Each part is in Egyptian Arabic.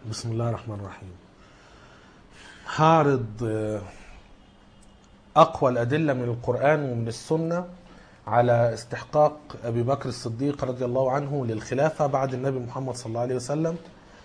بسم الله الرحمن الرحيم هعرض آه، أقوى الأدلة من القرآن ومن السنة على استحقاق أبي بكر الصديق رضي الله عنه للخلافة بعد النبي محمد صلى الله عليه وسلم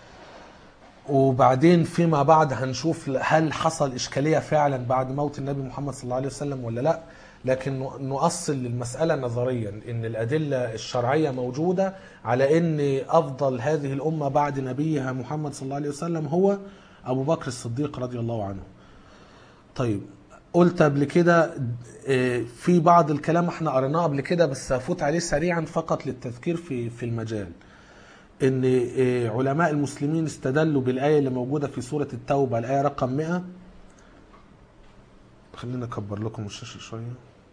وبعدين فيما بعد هنشوف هل حصل إشكالية فعلا بعد موت النبي محمد صلى الله عليه وسلم ولا لا لكن نؤصل للمسألة نظريا إن الأدلة الشرعية موجودة على إن أفضل هذه الأمة بعد نبيها محمد صلى الله عليه وسلم هو أبو بكر الصديق رضي الله عنه طيب قلت قبل كده آه، في بعض الكلام احنا قريناه قبل كده بس هفوت عليه سريعا فقط للتذكير في في المجال ان آه، علماء المسلمين استدلوا بالايه اللي موجوده في سوره التوبه الايه رقم 100 خلينا اكبر لكم الشاشه شويه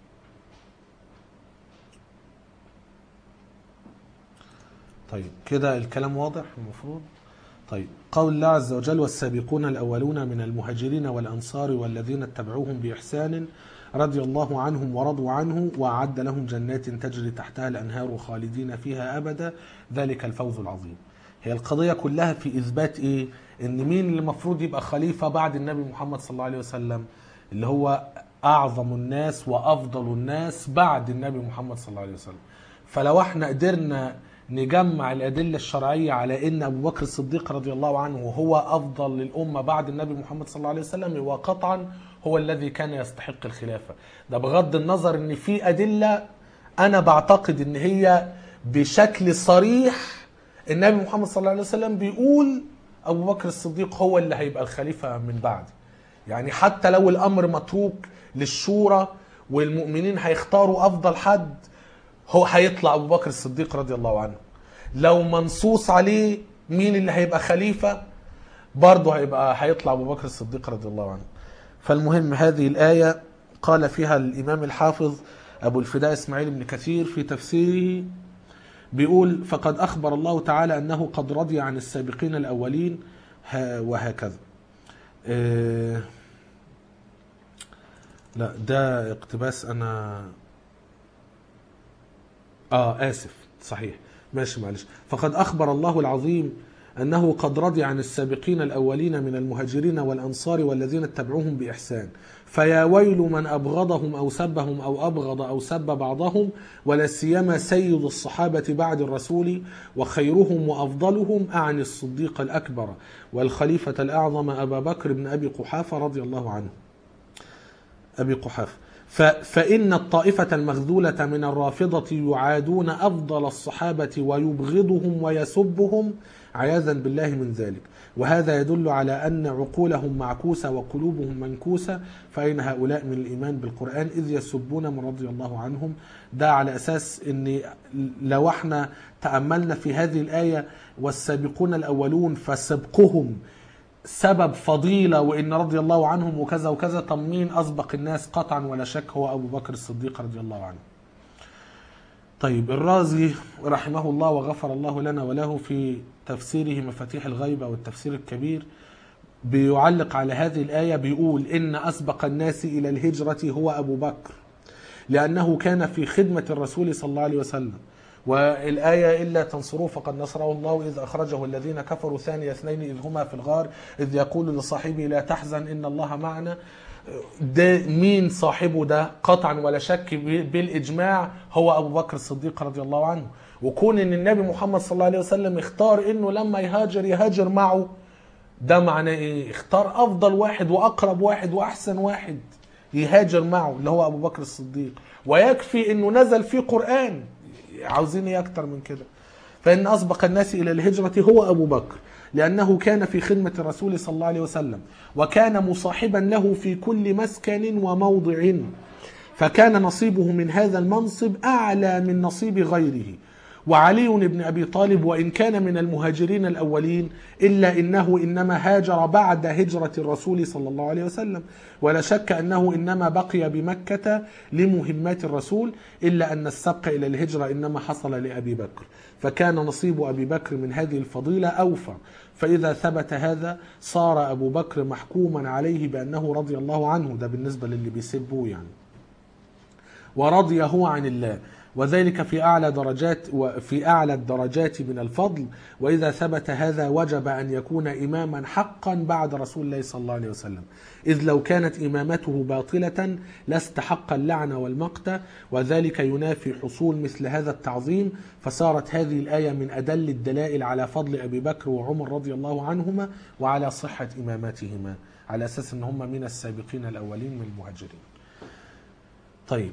طيب كده الكلام واضح المفروض طيب قول الله عز وجل والسابقون الأولون من المهاجرين والأنصار والذين اتبعوهم بإحسان رضي الله عنهم ورضوا عنه وأعد لهم جنات تجري تحتها الأنهار خالدين فيها أبدا ذلك الفوز العظيم هي القضية كلها في إثبات إيه إن مين اللي المفروض يبقى خليفة بعد النبي محمد صلى الله عليه وسلم اللي هو أعظم الناس وأفضل الناس بعد النبي محمد صلى الله عليه وسلم فلو احنا قدرنا نجمع الأدلة الشرعية على أن أبو بكر الصديق رضي الله عنه هو أفضل للأمة بعد النبي محمد صلى الله عليه وسلم هو قطعا هو الذي كان يستحق الخلافة ده بغض النظر أن في أدلة أنا بعتقد أن هي بشكل صريح النبي محمد صلى الله عليه وسلم بيقول أبو بكر الصديق هو اللي هيبقى الخليفة من بعد يعني حتى لو الأمر متروك للشورى والمؤمنين هيختاروا أفضل حد هو هيطلع ابو بكر الصديق رضي الله عنه لو منصوص عليه مين اللي هيبقى خليفه برضه هيبقى هيطلع ابو بكر الصديق رضي الله عنه فالمهم هذه الايه قال فيها الامام الحافظ ابو الفداء اسماعيل بن كثير في تفسيره بيقول فقد اخبر الله تعالى انه قد رضي عن السابقين الاولين ها- وهكذا آه، لا ده اقتباس انا اه اسف صحيح ماشي معلش فقد اخبر الله العظيم انه قد رضي عن السابقين الاولين من المهاجرين والانصار والذين اتبعوهم باحسان فيا ويل من ابغضهم او سبهم او ابغض او سب بعضهم ولا سيما سيد الصحابه بعد الرسول وخيرهم وافضلهم اعني الصديق الاكبر والخليفه الاعظم ابا بكر بن ابي قحافه رضي الله عنه أبي قحافة ف- فإن الطائفة المخذولة من الرافضة يعادون أفضل الصحابة ويبغضهم ويسبهم عياذا بالله من ذلك وهذا يدل على أن عقولهم معكوسة وقلوبهم منكوسة فأين هؤلاء من الإيمان بالقرآن إذ يسبون من رضي الله عنهم ده على أساس أن لو احنا تأملنا في هذه الآية والسابقون الأولون فسبقهم سبب فضيلة وإن رضي الله عنهم وكذا وكذا طب مين أسبق الناس قطعا ولا شك هو أبو بكر الصديق رضي الله عنه طيب الرازي رحمه الله وغفر الله لنا وله في تفسيره مفاتيح الغيبة والتفسير الكبير بيعلق على هذه الآية بيقول إن أسبق الناس إلى الهجرة هو أبو بكر لأنه كان في خدمة الرسول صلى الله عليه وسلم والآية إلا تنصروه فقد نصره الله إذ أخرجه الذين كفروا ثاني اثنين إذ هما في الغار إذ يقول لصاحبه لا تحزن إن الله معنا ده مين صاحبه ده قطعا ولا شك بالإجماع هو أبو بكر الصديق رضي الله عنه وكون إن النبي محمد صلى الله عليه وسلم اختار إنه لما يهاجر يهاجر معه ده معناه إيه اختار أفضل واحد وأقرب واحد وأحسن واحد يهاجر معه اللي هو أبو بكر الصديق ويكفي إنه نزل فيه قرآن عاوزين ايه اكتر من كده فان اسبق الناس الى الهجره هو ابو بكر لانه كان في خدمه الرسول صلى الله عليه وسلم وكان مصاحبا له في كل مسكن وموضع فكان نصيبه من هذا المنصب اعلى من نصيب غيره وعلي بن ابي طالب وان كان من المهاجرين الاولين الا انه انما هاجر بعد هجره الرسول صلى الله عليه وسلم ولا شك انه انما بقي بمكه لمهمات الرسول الا ان السبق الى الهجره انما حصل لابي بكر فكان نصيب ابي بكر من هذه الفضيله اوفر فاذا ثبت هذا صار ابو بكر محكوما عليه بانه رضي الله عنه ده بالنسبه للي بيسبوه يعني ورضي هو عن الله وذلك في أعلى درجات وفي أعلى الدرجات من الفضل وإذا ثبت هذا وجب أن يكون إماما حقا بعد رسول الله صلى الله عليه وسلم إذ لو كانت إمامته باطلة لاستحق اللعنة والمقت وذلك ينافي حصول مثل هذا التعظيم فصارت هذه الآية من أدل الدلائل على فضل أبي بكر وعمر رضي الله عنهما وعلى صحة إمامتهما على أساس أن هم من السابقين الأولين من المهاجرين طيب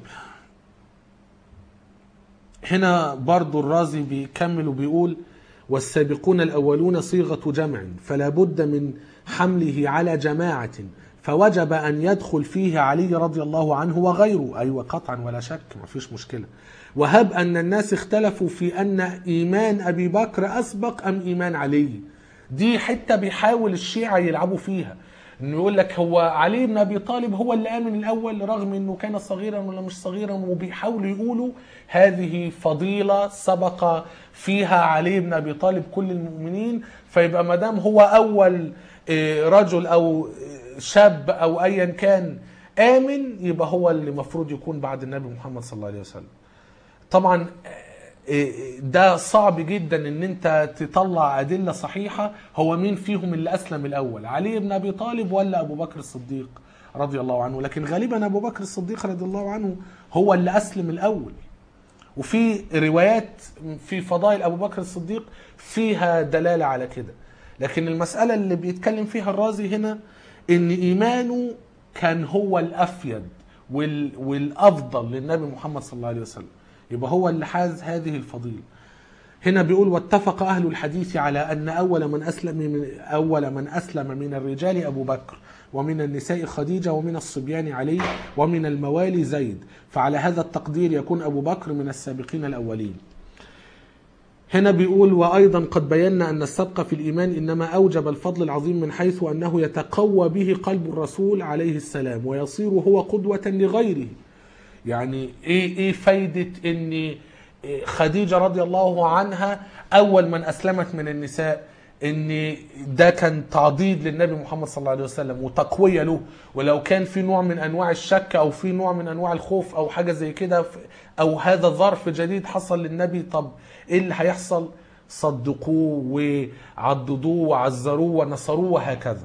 هنا برضو الرازي بيكمل وبيقول والسابقون الأولون صيغة جمع فلا بد من حمله على جماعة فوجب أن يدخل فيه علي رضي الله عنه وغيره أيوة قطعا ولا شك ما فيش مشكلة وهب أن الناس اختلفوا في أن إيمان أبي بكر أسبق أم إيمان علي دي حتة بيحاول الشيعة يلعبوا فيها انه يقول لك هو علي بن ابي طالب هو اللي امن الاول رغم انه كان صغيرا ولا مش صغيرا وبيحاولوا يقولوا هذه فضيله سبق فيها علي بن ابي طالب كل المؤمنين فيبقى ما دام هو اول آه، رجل او آه، شاب او ايا كان امن يبقى هو اللي المفروض يكون بعد النبي محمد صلى الله عليه وسلم طبعا ده صعب جدا ان انت تطلع ادله صحيحه هو مين فيهم اللي اسلم الاول علي بن ابي طالب ولا ابو بكر الصديق رضي الله عنه لكن غالبا ابو بكر الصديق رضي الله عنه هو اللي اسلم الاول وفي روايات في فضائل ابو بكر الصديق فيها دلاله على كده لكن المساله اللي بيتكلم فيها الرازي هنا ان ايمانه كان هو الافيد وال والافضل للنبي محمد صلى الله عليه وسلم يبقى هو اللي حاز هذه الفضيله هنا بيقول واتفق اهل الحديث على ان اول من اسلم من اول من اسلم من الرجال ابو بكر ومن النساء خديجه ومن الصبيان علي ومن الموالي زيد فعلى هذا التقدير يكون ابو بكر من السابقين الاولين هنا بيقول وايضا قد بينا ان السبق في الايمان انما اوجب الفضل العظيم من حيث انه يتقوى به قلب الرسول عليه السلام ويصير هو قدوه لغيره يعني ايه ايه فايده ان خديجه رضي الله عنها اول من اسلمت من النساء ان ده كان تعضيد للنبي محمد صلى الله عليه وسلم وتقويه له ولو كان في نوع من انواع الشك او في نوع من انواع الخوف او حاجه زي كده او هذا ظرف جديد حصل للنبي طب ايه اللي هيحصل صدقوه وعضدوه وعزروه ونصروه وهكذا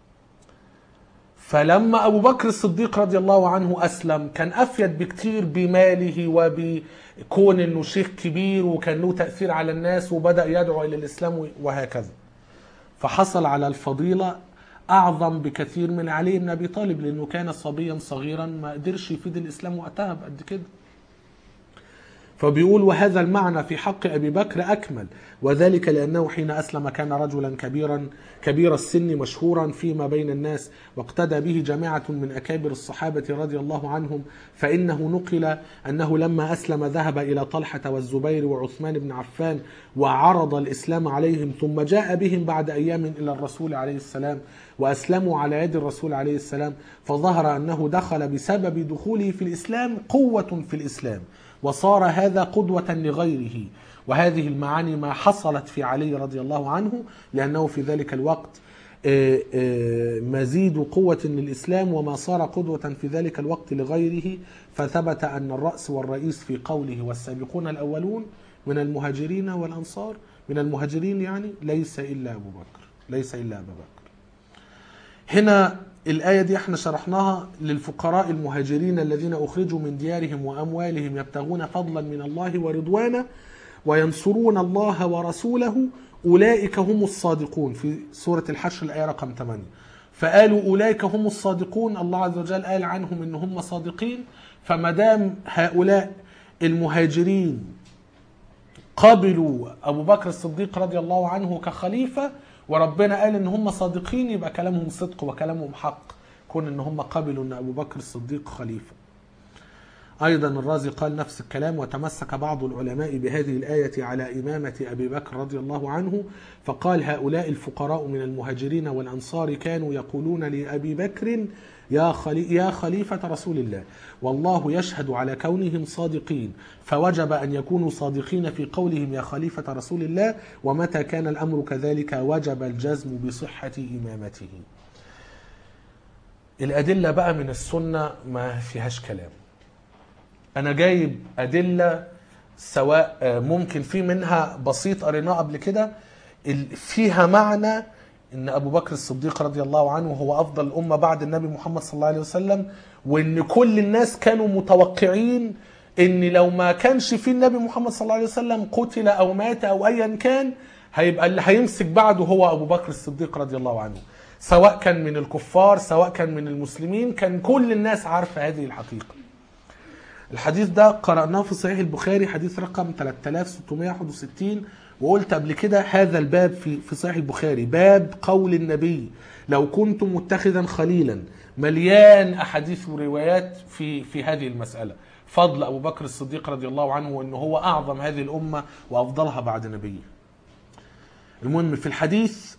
فلما ابو بكر الصديق رضي الله عنه اسلم كان افيد بكتير بماله وبكون انه شيخ كبير وكان له تاثير على الناس وبدا يدعو الى الاسلام وهكذا فحصل على الفضيله اعظم بكثير من علي بن ابي طالب لانه كان صبيا صغيرا ما قدرش يفيد الاسلام وقتها بقد كده فبيقول وهذا المعنى في حق ابي بكر اكمل وذلك لانه حين اسلم كان رجلا كبيرا كبير السن مشهورا فيما بين الناس واقتدى به جماعه من اكابر الصحابه رضي الله عنهم فانه نقل انه لما اسلم ذهب الى طلحه والزبير وعثمان بن عفان وعرض الاسلام عليهم ثم جاء بهم بعد ايام الى الرسول عليه السلام واسلموا على يد الرسول عليه السلام فظهر انه دخل بسبب دخوله في الاسلام قوه في الاسلام وصار هذا قدوة لغيره وهذه المعاني ما حصلت في علي رضي الله عنه لأنه في ذلك الوقت مزيد قوة للإسلام وما صار قدوة في ذلك الوقت لغيره فثبت أن الرأس والرئيس في قوله والسابقون الأولون من المهاجرين والأنصار من المهاجرين يعني ليس إلا أبو بكر ليس إلا أبو بكر هنا الآية دي احنا شرحناها للفقراء المهاجرين الذين أخرجوا من ديارهم وأموالهم يبتغون فضلا من الله ورضوانا وينصرون الله ورسوله أولئك هم الصادقون في سورة الحشر الآية رقم 8 فقالوا أولئك هم الصادقون الله عز وجل قال عنهم إن هم صادقين فما دام هؤلاء المهاجرين قبلوا أبو بكر الصديق رضي الله عنه كخليفة وربنا قال ان هم صادقين يبقى كلامهم صدق وكلامهم حق كون ان هم قبلوا ان ابو بكر الصديق خليفه ايضا الرازي قال نفس الكلام وتمسك بعض العلماء بهذه الايه على امامه ابي بكر رضي الله عنه فقال هؤلاء الفقراء من المهاجرين والانصار كانوا يقولون لابي بكر يا خلي يا خليفة رسول الله والله يشهد على كونهم صادقين فوجب أن يكونوا صادقين في قولهم يا خليفة رسول الله ومتى كان الأمر كذلك وجب الجزم بصحة إمامته الأدلة بقى من السنة ما فيهاش كلام أنا جايب أدلة سواء آه، ممكن في منها بسيط قريناه قبل كده ال- فيها معنى ان ابو بكر الصديق رضي الله عنه هو افضل الامه بعد النبي محمد صلى الله عليه وسلم وان كل الناس كانوا متوقعين ان لو ما كانش في النبي محمد صلى الله عليه وسلم قتل او مات او ايا كان هيبقى اللي هيمسك بعده هو ابو بكر الصديق رضي الله عنه سواء كان من الكفار سواء كان من المسلمين كان كل الناس عارفه هذه الحقيقه الحديث ده قرأناه في صحيح البخاري حديث رقم 3661 وقلت قبل كده هذا الباب في في صحيح البخاري باب قول النبي لو كنت متخذا خليلا مليان احاديث وروايات في في هذه المساله فضل ابو بكر الصديق رضي الله عنه وانه هو اعظم هذه الامه وافضلها بعد نبيه المهم في الحديث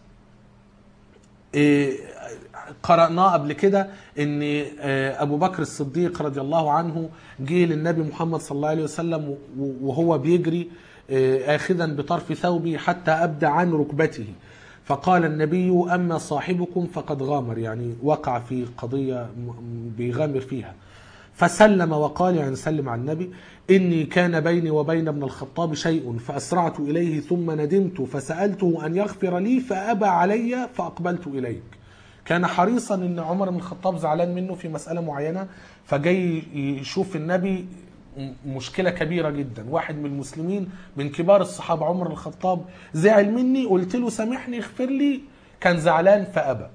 إيه، قرأناه قبل كده ان آه، ابو بكر الصديق رضي الله عنه جه للنبي محمد صلى الله عليه وسلم و- وهو بيجري آه، اخذا بطرف ثوبه حتى ابدى عن ركبته فقال النبي اما صاحبكم فقد غامر يعني وقع في قضيه م- م- بيغامر فيها فسلم وقال يعني سلم على النبي إني كان بيني وبين ابن الخطاب شيء فأسرعت إليه ثم ندمت فسألته أن يغفر لي فأبى علي فأقبلت إليك كان حريصا ان عمر بن الخطاب زعلان منه في مساله معينه فجاي يشوف النبي م- مشكله كبيره جدا واحد من المسلمين من كبار الصحابه عمر بن الخطاب زعل مني قلت له سامحني اغفر لي كان زعلان فابى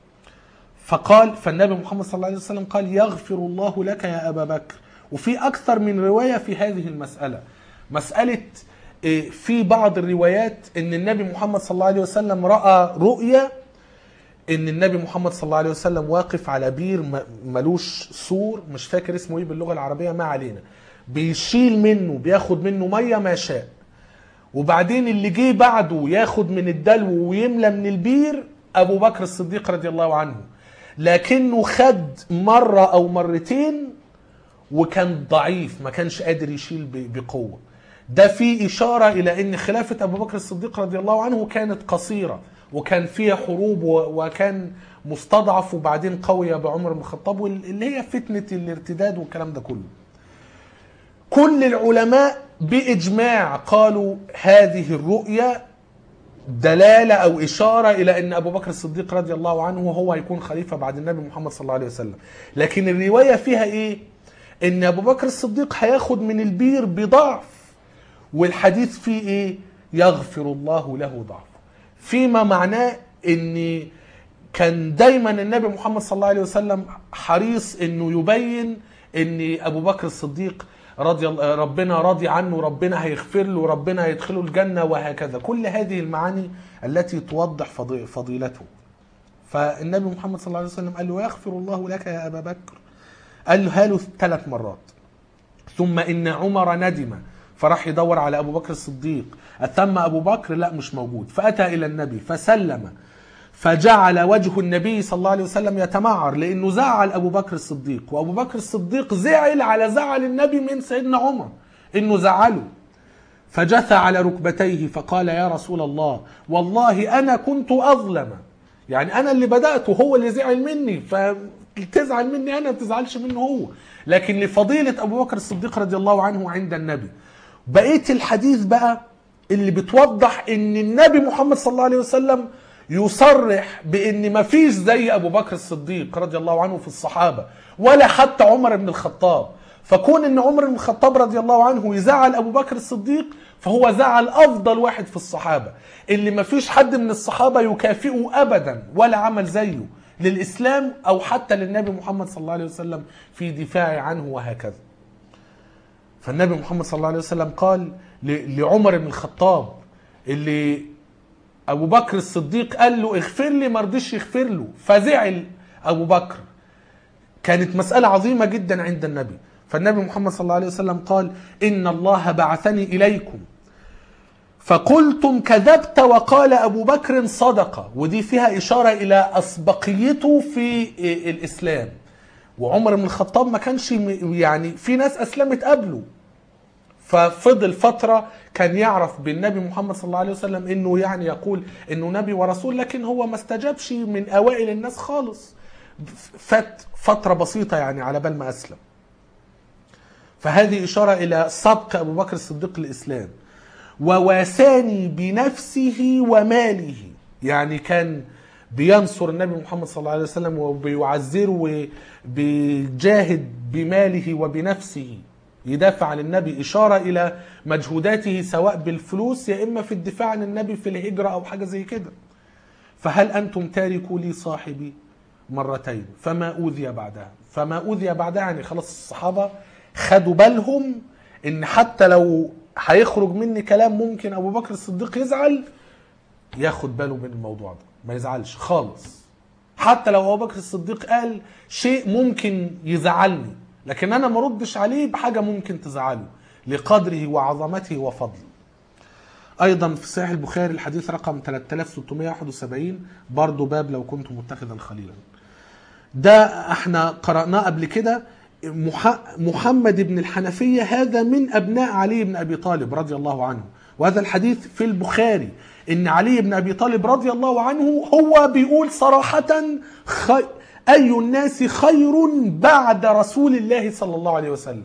فقال فالنبي محمد صلى الله عليه وسلم قال يغفر الله لك يا ابا بكر وفي اكثر من روايه في هذه المساله مساله إيه، في بعض الروايات ان النبي محمد صلى الله عليه وسلم راى رؤيا ان النبي محمد صلى الله عليه وسلم واقف على بير م- ملوش سور مش فاكر اسمه ايه باللغه العربيه ما علينا بيشيل منه بياخد منه ميه ما شاء وبعدين اللي جه بعده ياخد من الدلو ويملى من البير ابو بكر الصديق رضي الله عنه لكنه خد مره او مرتين وكان ضعيف ما كانش قادر يشيل ب- بقوه ده في اشاره الى ان خلافه ابو بكر الصديق رضي الله عنه كانت قصيره وكان فيها حروب و- وكان مستضعف وبعدين قوي بعمر بن الخطاب واللي هي فتنه الارتداد والكلام ده كله كل العلماء باجماع قالوا هذه الرؤيا دلاله او اشاره الى ان ابو بكر الصديق رضي الله عنه هو هيكون خليفه بعد النبي محمد صلى الله عليه وسلم لكن الروايه فيها ايه ان ابو بكر الصديق هياخد من البير بضعف والحديث فيه ايه يغفر الله له ضعفه فيما معناه ان كان دايما النبي محمد صلى الله عليه وسلم حريص انه يبين ان ابو بكر الصديق رضي ربنا راضي عنه ربنا هيغفر له ربنا هيدخله الجنه وهكذا كل هذه المعاني التي توضح فضي- فضيلته فالنبي محمد صلى الله عليه وسلم قال له يغفر الله لك يا ابا بكر قال له له ثلاث مرات ثم ان عمر ندم فراح يدور على ابو بكر الصديق اثم ابو بكر لا مش موجود فاتى الى النبي فسلم فجعل وجه النبي صلى الله عليه وسلم يتمعر لانه زعل ابو بكر الصديق وابو بكر الصديق زعل على زعل النبي من سيدنا عمر انه زعله فجثى على ركبتيه فقال يا رسول الله والله انا كنت اظلم يعني انا اللي بدات وهو اللي زعل مني فتزعل مني انا ما تزعلش منه هو لكن لفضيله ابو بكر الصديق رضي الله عنه عند النبي بقيه الحديث بقى اللي بتوضح ان النبي محمد صلى الله عليه وسلم يصرح بان ما فيش زي ابو بكر الصديق رضي الله عنه في الصحابه ولا حتى عمر بن الخطاب فكون ان عمر بن الخطاب رضي الله عنه يزعل ابو بكر الصديق فهو زعل افضل واحد في الصحابه اللي ما فيش حد من الصحابه يكافئه ابدا ولا عمل زيه للاسلام او حتى للنبي محمد صلى الله عليه وسلم في دفاعه عنه وهكذا فالنبي محمد صلى الله عليه وسلم قال ل- لعمر بن الخطاب اللي ابو بكر الصديق قال له اغفر لي ما رضيش يغفر له فزعل ابو بكر كانت مسألة عظيمة جدا عند النبي فالنبي محمد صلى الله عليه وسلم قال إن الله بعثني إليكم فقلتم كذبت وقال أبو بكر صدق ودي فيها إشارة إلى أسبقيته في الإسلام وعمر بن الخطاب ما كانش م- يعني في ناس أسلمت قبله ففضل فترة كان يعرف بالنبي محمد صلى الله عليه وسلم انه يعني يقول انه نبي ورسول لكن هو ما استجابش من اوائل الناس خالص فات فترة بسيطة يعني على بال ما اسلم فهذه إشارة إلى سبق أبو بكر الصديق الإسلام وواساني بنفسه وماله يعني كان بينصر النبي محمد صلى الله عليه وسلم وبيعزره وبيجاهد بماله وبنفسه يدافع عن النبي إشارة إلى مجهوداته سواء بالفلوس يا إما في الدفاع عن النبي في الهجرة أو حاجة زي كده فهل أنتم تاركوا لي صاحبي مرتين فما أوذي بعدها فما أوذي بعدها يعني خلاص الصحابة خدوا بالهم إن حتى لو هيخرج مني كلام ممكن أبو بكر الصديق يزعل ياخد باله من الموضوع ده ما يزعلش خالص حتى لو ابو بكر الصديق قال شيء ممكن يزعلني لكن انا ما ردش عليه بحاجه ممكن تزعله لقدره وعظمته وفضله ايضا في صحيح البخاري الحديث رقم 3671 برضه باب لو كنت متخذا خليلا ده احنا قرأناه قبل كده مح- محمد بن الحنفية هذا من أبناء علي بن أبي طالب رضي الله عنه وهذا الحديث في البخاري إن علي بن أبي طالب رضي الله عنه هو بيقول صراحة خي... أي الناس خير بعد رسول الله صلى الله عليه وسلم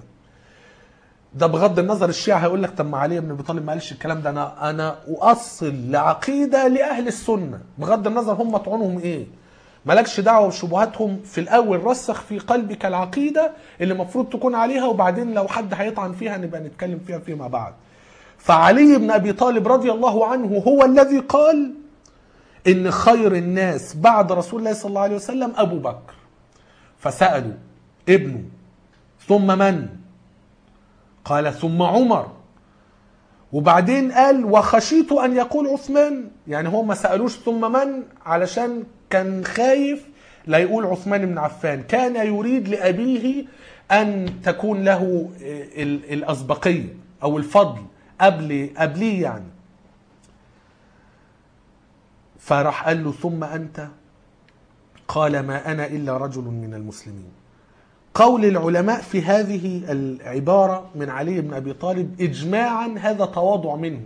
ده بغض النظر الشيعة هيقول لك طب ما علي بن ابي طالب ما قالش الكلام ده انا انا اؤصل لعقيده لاهل السنه بغض النظر هم طعنهم ايه مالكش دعوه بشبهاتهم في الاول رسخ في قلبك العقيده اللي المفروض تكون عليها وبعدين لو حد هيطعن فيها نبقى نتكلم فيها فيما بعد فعلي بن ابي طالب رضي الله عنه هو الذي قال ان خير الناس بعد رسول الله صلى الله عليه وسلم ابو بكر فسالوا ابنه ثم من قال ثم عمر وبعدين قال وخشيت ان يقول عثمان يعني هو ما سالوش ثم من علشان كان خايف لا يقول عثمان بن عفان كان يريد لابيه ان تكون له ال- الاسبقيه او الفضل قبل قبليه يعني فراح قال له ثم انت قال ما انا الا رجل من المسلمين قول العلماء في هذه العبارة من علي بن أبي طالب إجماعا هذا تواضع منه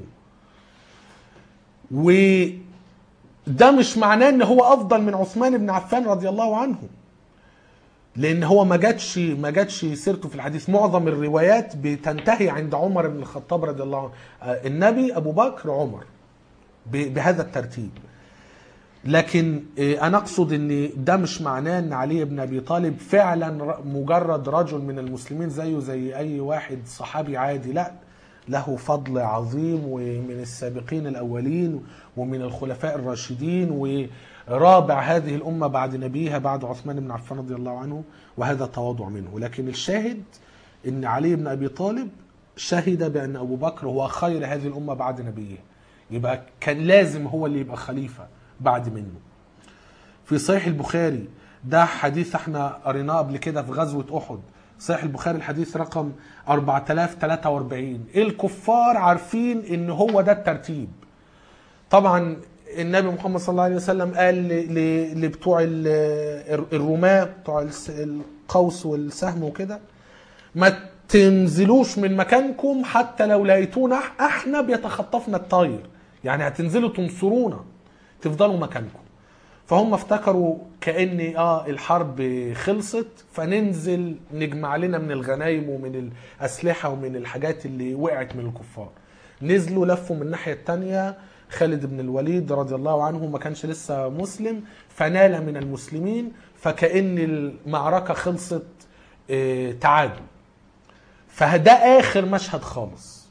وده مش معناه ان هو افضل من عثمان بن عفان رضي الله عنه لان هو ما جاتش ما جاتش سيرته في الحديث معظم الروايات بتنتهي عند عمر بن الخطاب رضي الله عنه آه، النبي ابو بكر عمر ب- بهذا الترتيب لكن آه، انا اقصد ان ده مش معناه ان علي بن ابي طالب فعلا ر- مجرد رجل من المسلمين زيه زي اي واحد صحابي عادي لا له فضل عظيم ومن السابقين الاولين ومن الخلفاء الراشدين ورابع هذه الامه بعد نبيها بعد عثمان بن عفان رضي الله عنه وهذا تواضع منه لكن الشاهد ان علي بن ابي طالب شهد بان ابو بكر هو خير هذه الامه بعد نبيه يبقى كان لازم هو اللي يبقى خليفه بعد منه في صحيح البخاري ده حديث احنا قريناه قبل كده في غزوة أحد صحيح البخاري الحديث رقم 4043 الكفار عارفين ان هو ده الترتيب طبعا النبي محمد صلى الله عليه وسلم قال ل- ل- لبتوع ال- الرماة بتوع الس- القوس والسهم وكده ما تنزلوش من مكانكم حتى لو لقيتونا احنا بيتخطفنا الطاير يعني هتنزلوا تنصرونا تفضلوا مكانكم فهم افتكروا كان اه الحرب خلصت فننزل نجمع لنا من الغنايم ومن الاسلحه ومن الحاجات اللي وقعت من الكفار نزلوا لفوا من الناحيه الثانيه خالد بن الوليد رضي الله عنه ما كانش لسه مسلم فنال من المسلمين فكأن المعركه خلصت آه، تعادل فده اخر مشهد خالص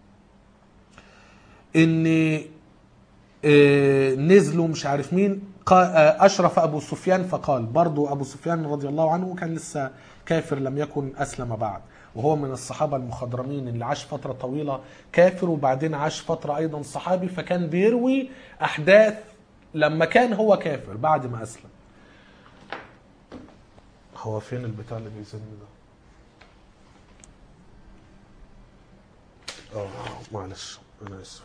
ان آه، نزلوا مش عارف مين قا- آه، اشرف ابو سفيان فقال برضو ابو سفيان رضي الله عنه كان لسه كافر لم يكن اسلم بعد وهو من الصحابه المخضرمين اللي عاش فتره طويله كافر وبعدين عاش فتره ايضا صحابي فكان بيروي احداث لما كان هو كافر بعد ما اسلم هو فين البتاع اللي بيزن ده اه معلش انا اسف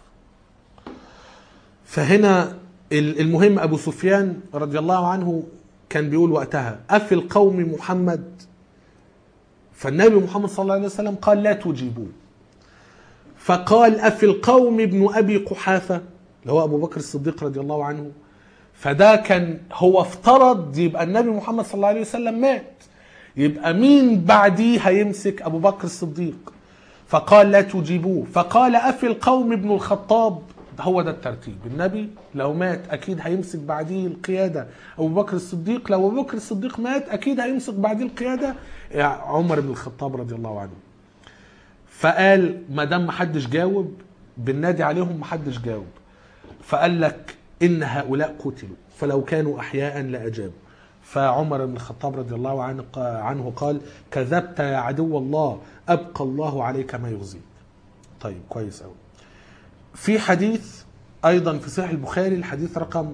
فهنا ال- المهم ابو سفيان رضي الله عنه كان بيقول وقتها افي القوم محمد فالنبي محمد صلى الله عليه وسلم قال لا تجيبوه فقال افي القوم ابن ابي قحافه اللي هو ابو بكر الصديق رضي الله عنه فده كان هو افترض يبقى النبي محمد صلى الله عليه وسلم مات يبقى مين بعديه هيمسك ابو بكر الصديق فقال لا تجيبوه فقال افي القوم ابن الخطاب هو ده الترتيب النبي لو مات اكيد هيمسك بعديه القياده ابو بكر الصديق لو ابو بكر الصديق مات اكيد هيمسك بعديه القياده عمر بن الخطاب رضي الله عنه فقال ما دام محدش جاوب بالنادي عليهم محدش جاوب فقال لك ان هؤلاء قتلوا فلو كانوا احياء لاجابوا فعمر بن الخطاب رضي الله عنه عنه قال كذبت يا عدو الله ابقى الله عليك ما يغزيك طيب كويس قوي في حديث ايضا في صحيح البخاري الحديث رقم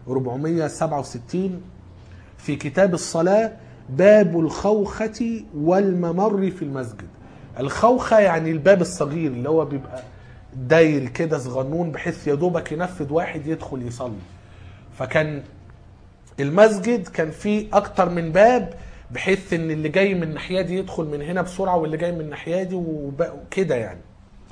467 في كتاب الصلاه باب الخوخه والممر في المسجد الخوخه يعني الباب الصغير اللي هو بيبقى داير كده صغنون بحيث يا دوبك ينفذ واحد يدخل يصلي فكان المسجد كان فيه اكتر من باب بحيث ان اللي جاي من الناحيه دي يدخل من هنا بسرعه واللي جاي من الناحيه دي وكده يعني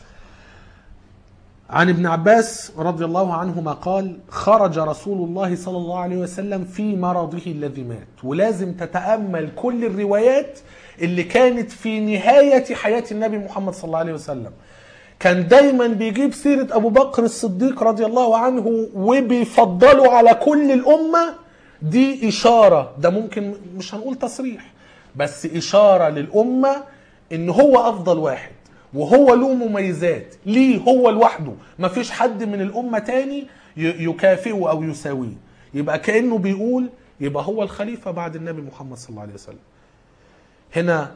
عن ابن عباس رضي الله عنهما قال خرج رسول الله صلى الله عليه وسلم في مرضه الذي مات ولازم تتامل كل الروايات اللي كانت في نهايه حياه النبي محمد صلى الله عليه وسلم كان دايما بيجيب سيره ابو بكر الصديق رضي الله عنه وبيفضله على كل الامه دي اشاره ده ممكن مش هنقول تصريح بس اشاره للامه ان هو افضل واحد وهو له مميزات ليه هو لوحده مفيش حد من الامه تاني يكافئه او يساويه يبقى كانه بيقول يبقى هو الخليفه بعد النبي محمد صلى الله عليه وسلم هنا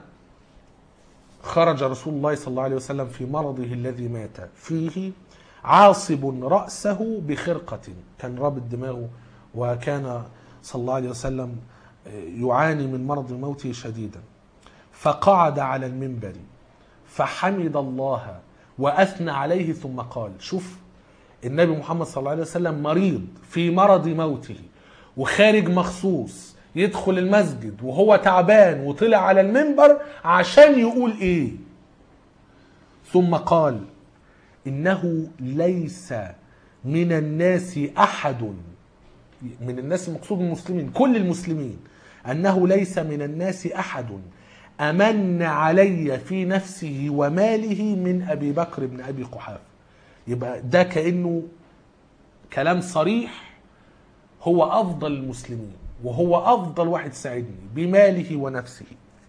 خرج رسول الله صلى الله عليه وسلم في مرضه الذي مات فيه عاصب راسه بخرقه كان رابط دماغه وكان صلى الله عليه وسلم يعاني من مرض موته شديدا فقعد على المنبر فحمد الله واثنى عليه ثم قال شوف النبي محمد صلى الله عليه وسلم مريض في مرض موته وخارج مخصوص يدخل المسجد وهو تعبان وطلع على المنبر عشان يقول ايه ثم قال انه ليس من الناس احد من الناس المقصود المسلمين كل المسلمين انه ليس من الناس احد امن علي في نفسه وماله من ابي بكر بن ابي قحافه يبقى ده كانه كلام صريح هو افضل المسلمين وهو افضل واحد ساعدني بماله ونفسه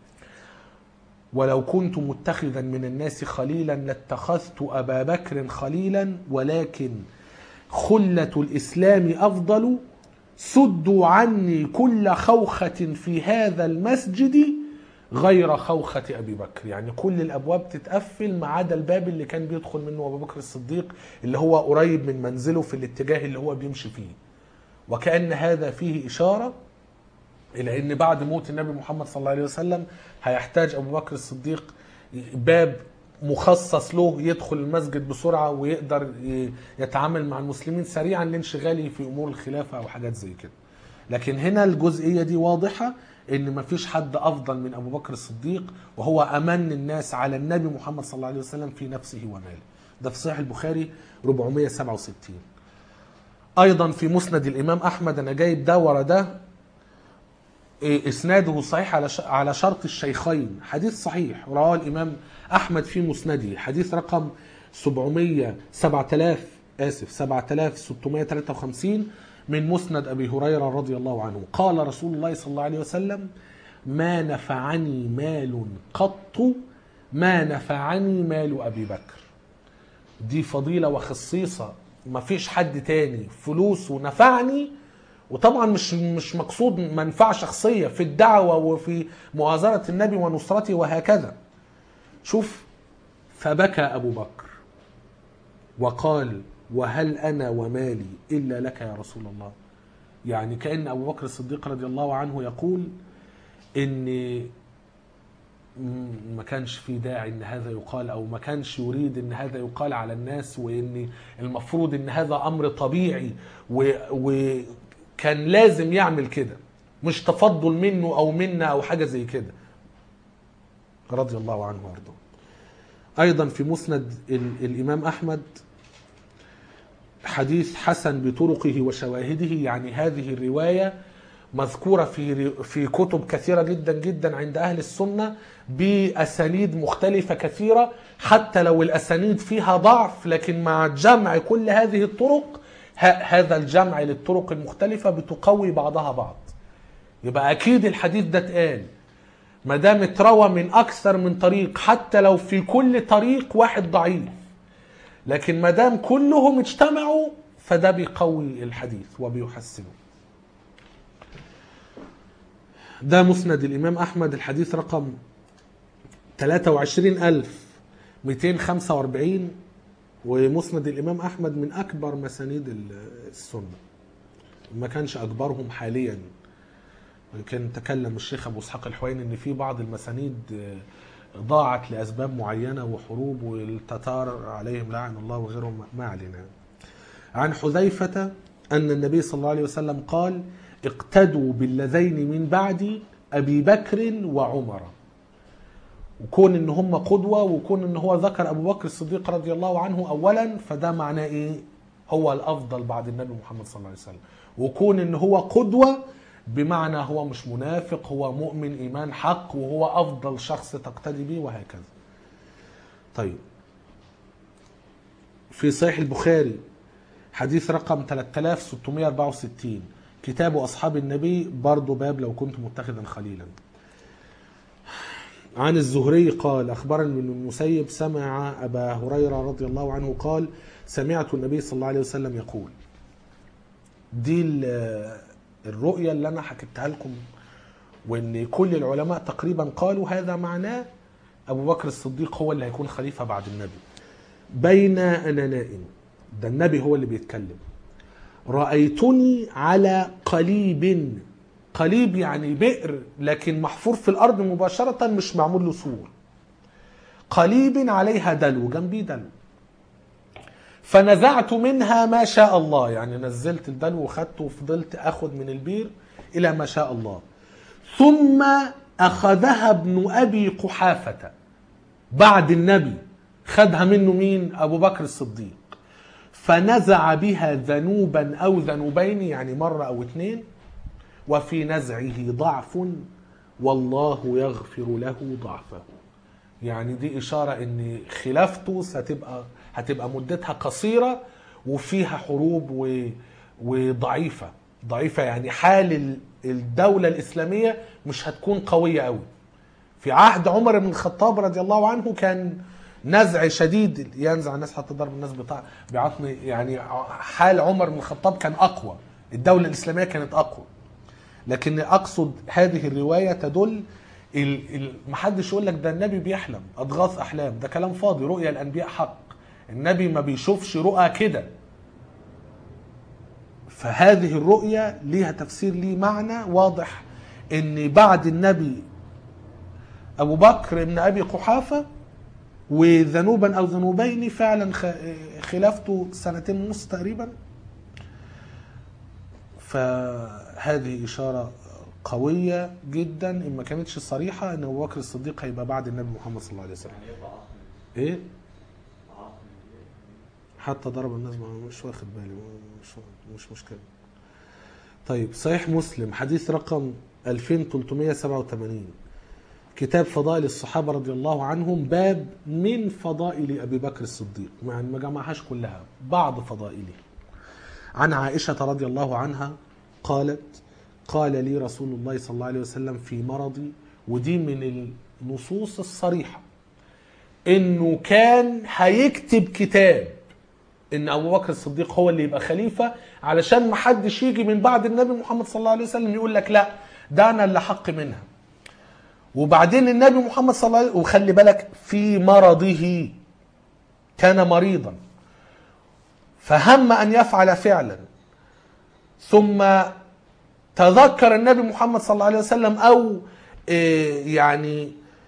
ولو كنت متخذا من الناس خليلا لاتخذت ابا بكر خليلا ولكن خله الاسلام افضل سدوا عني كل خوخه في هذا المسجد غير خوخة أبي بكر يعني كل الأبواب تتقفل ما عدا الباب اللي كان بيدخل منه أبو بكر الصديق اللي هو قريب من منزله في الاتجاه اللي هو بيمشي فيه وكأن هذا فيه إشارة إلى أن بعد موت النبي محمد صلى الله عليه وسلم هيحتاج أبو بكر الصديق باب مخصص له يدخل المسجد بسرعة ويقدر يتعامل مع المسلمين سريعا لانشغاله في أمور الخلافة أو حاجات زي كده لكن هنا الجزئية دي واضحة ان مفيش حد افضل من ابو بكر الصديق وهو امن الناس على النبي محمد صلى الله عليه وسلم في نفسه وماله ده في صحيح البخاري 467 ايضا في مسند الامام احمد انا جايب ده ورا ده اسناده صحيح على على شرط الشيخين حديث صحيح رواه الامام احمد في مسنده حديث رقم 700 7000 اسف 7653 من مسند ابي هريره رضي الله عنه قال رسول الله صلى الله عليه وسلم ما نفعني مال قط ما نفعني مال ابي بكر دي فضيله وخصيصه ما فيش حد تاني فلوسه نفعني وطبعا مش مش مقصود منفعه شخصيه في الدعوه وفي مؤازره النبي ونصرته وهكذا شوف فبكى ابو بكر وقال وهل انا ومالي الا لك يا رسول الله يعني كان ابو بكر الصديق رضي الله عنه يقول ان ما كانش في داعي ان هذا يقال او ما كانش يريد ان هذا يقال على الناس وان المفروض ان هذا امر طبيعي وكان لازم يعمل كده مش تفضل منه او منا او حاجه زي كده رضي الله عنه وارضاه ايضا في مسند الامام احمد حديث حسن بطرقه وشواهده يعني هذه الروايه مذكورة في في كتب كثيرة جدا جدا عند أهل السنة بأسانيد مختلفة كثيرة حتى لو الأسانيد فيها ضعف لكن مع جمع كل هذه الطرق ه- هذا الجمع للطرق المختلفة بتقوي بعضها بعض يبقى أكيد الحديث ده اتقال ما دام اتروى من أكثر من طريق حتى لو في كل طريق واحد ضعيف لكن ما دام كلهم اجتمعوا فده بيقوي الحديث وبيحسنه ده مسند الإمام أحمد الحديث رقم 23245 ومسند الإمام أحمد من أكبر مسانيد ال- السنة ما كانش أكبرهم حاليا كان تكلم الشيخ أبو إسحاق الحويني إن في بعض المسانيد آه، ضاعت لأسباب معينة وحروب والتتار عليهم لعن الله وغيرهم ما علينا عن حذيفة أن النبي صلى الله عليه وسلم قال اقتدوا بالذين من بعدي أبي بكر وعمر وكون ان هم قدوة وكون ان هو ذكر ابو بكر الصديق رضي الله عنه اولا فده معناه ايه هو الافضل بعد النبي محمد صلى الله عليه وسلم وكون ان هو قدوة بمعنى هو مش منافق هو مؤمن ايمان حق وهو افضل شخص تقتدي به وهكذا طيب في صحيح البخاري حديث رقم 3664 كتاب أصحاب النبي برضو باب لو كنت متخذا خليلا عن الزهري قال أخبرني ابن المسيب سمع أبا هريرة رضي الله عنه قال سمعت النبي صلى الله عليه وسلم يقول دي ال- الرؤية اللي أنا حكيتها لكم وإن كل العلماء تقريبا قالوا هذا معناه أبو بكر الصديق هو اللي هيكون خليفة بعد النبي بين أنا نائم ده النبي هو اللي بيتكلم رأيتني على قليب قليب يعني بئر لكن محفور في الأرض مباشرة مش معمول له سور قليب عليها دلو جنبي دلو فنزعت منها ما شاء الله يعني نزلت الدلو وخدته وفضلت أخذ من البير إلى ما شاء الله ثم أخذها ابن أبي قحافة بعد النبي خدها منه مين أبو بكر الصديق فنزع بها ذنوبا أو ذنوبين يعني مرة أو اثنين وفي نزعه ضعف والله يغفر له ضعفه يعني دي إشارة إن خلافته ستبقى هتبقى مدتها قصيرة وفيها حروب و... وضعيفة ضعيفة يعني حال ال- الدولة الإسلامية مش هتكون قوية قوي في عهد عمر بن الخطاب رضي الله عنه كان نزع شديد ينزع الناس حتى ضرب الناس بتاع بعطن يعني حال عمر بن الخطاب كان اقوى الدوله الاسلاميه كانت اقوى لكن اقصد هذه الروايه تدل ال... ال... محدش يقول لك ده النبي بيحلم اضغاث احلام ده كلام فاضي رؤيا الانبياء حق النبي ما بيشوفش رؤى كده فهذه الرؤيا ليها تفسير ليه معنى واضح ان بعد النبي ابو بكر بن ابي قحافه وذنوبا او ذنوبين فعلا خ- خلافته سنتين ونص تقريبا فهذه اشاره قويه جدا ان ما كانتش صريحه ان ابو بكر الصديق هيبقى بعد النبي محمد صلى الله عليه وسلم يعني يبقى عاصم ايه عاصم حتى ضرب الناس ما مش واخد بالي مش مش مشكله طيب صحيح مسلم حديث رقم 2387 كتاب فضائل الصحابة رضي الله عنهم باب من فضائل أبي بكر الصديق يعني ما جمعهاش كلها بعض فضائله عن عائشة رضي الله عنها قالت قال لي رسول الله صلى الله عليه وسلم في مرضي ودي من النصوص الصريحة انه كان هيكتب كتاب ان ابو بكر الصديق هو اللي يبقى خليفه علشان ما حدش يجي من بعد النبي محمد صلى الله عليه وسلم يقول لك لا ده انا اللي حق منها وبعدين النبي محمد صلى الله عليه وسلم وخلي بالك في مرضه كان مريضا فهم ان يفعل فعلا ثم تذكر النبي محمد صلى الله عليه وسلم او إيه يعني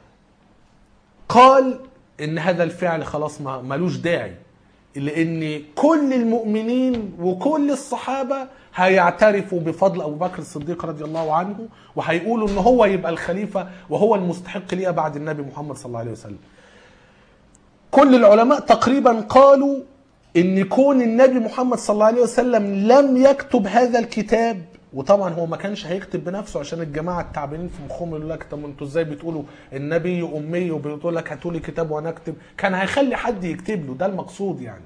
قال ان هذا الفعل خلاص ما ملوش داعي لان كل المؤمنين وكل الصحابه هيعترفوا بفضل ابو بكر الصديق رضي الله عنه وهيقولوا ان هو يبقى الخليفه وهو المستحق ليها بعد النبي محمد صلى الله عليه وسلم. كل العلماء تقريبا قالوا ان كون النبي محمد صلى الله عليه وسلم لم يكتب هذا الكتاب وطبعا هو ما كانش هيكتب بنفسه عشان الجماعه التعبانين في مخهم يقول لك طب انتوا ازاي بتقولوا النبي امي وبيقول لك هاتوا لي كتاب وانا اكتب كان هيخلي حد يكتب له ده المقصود يعني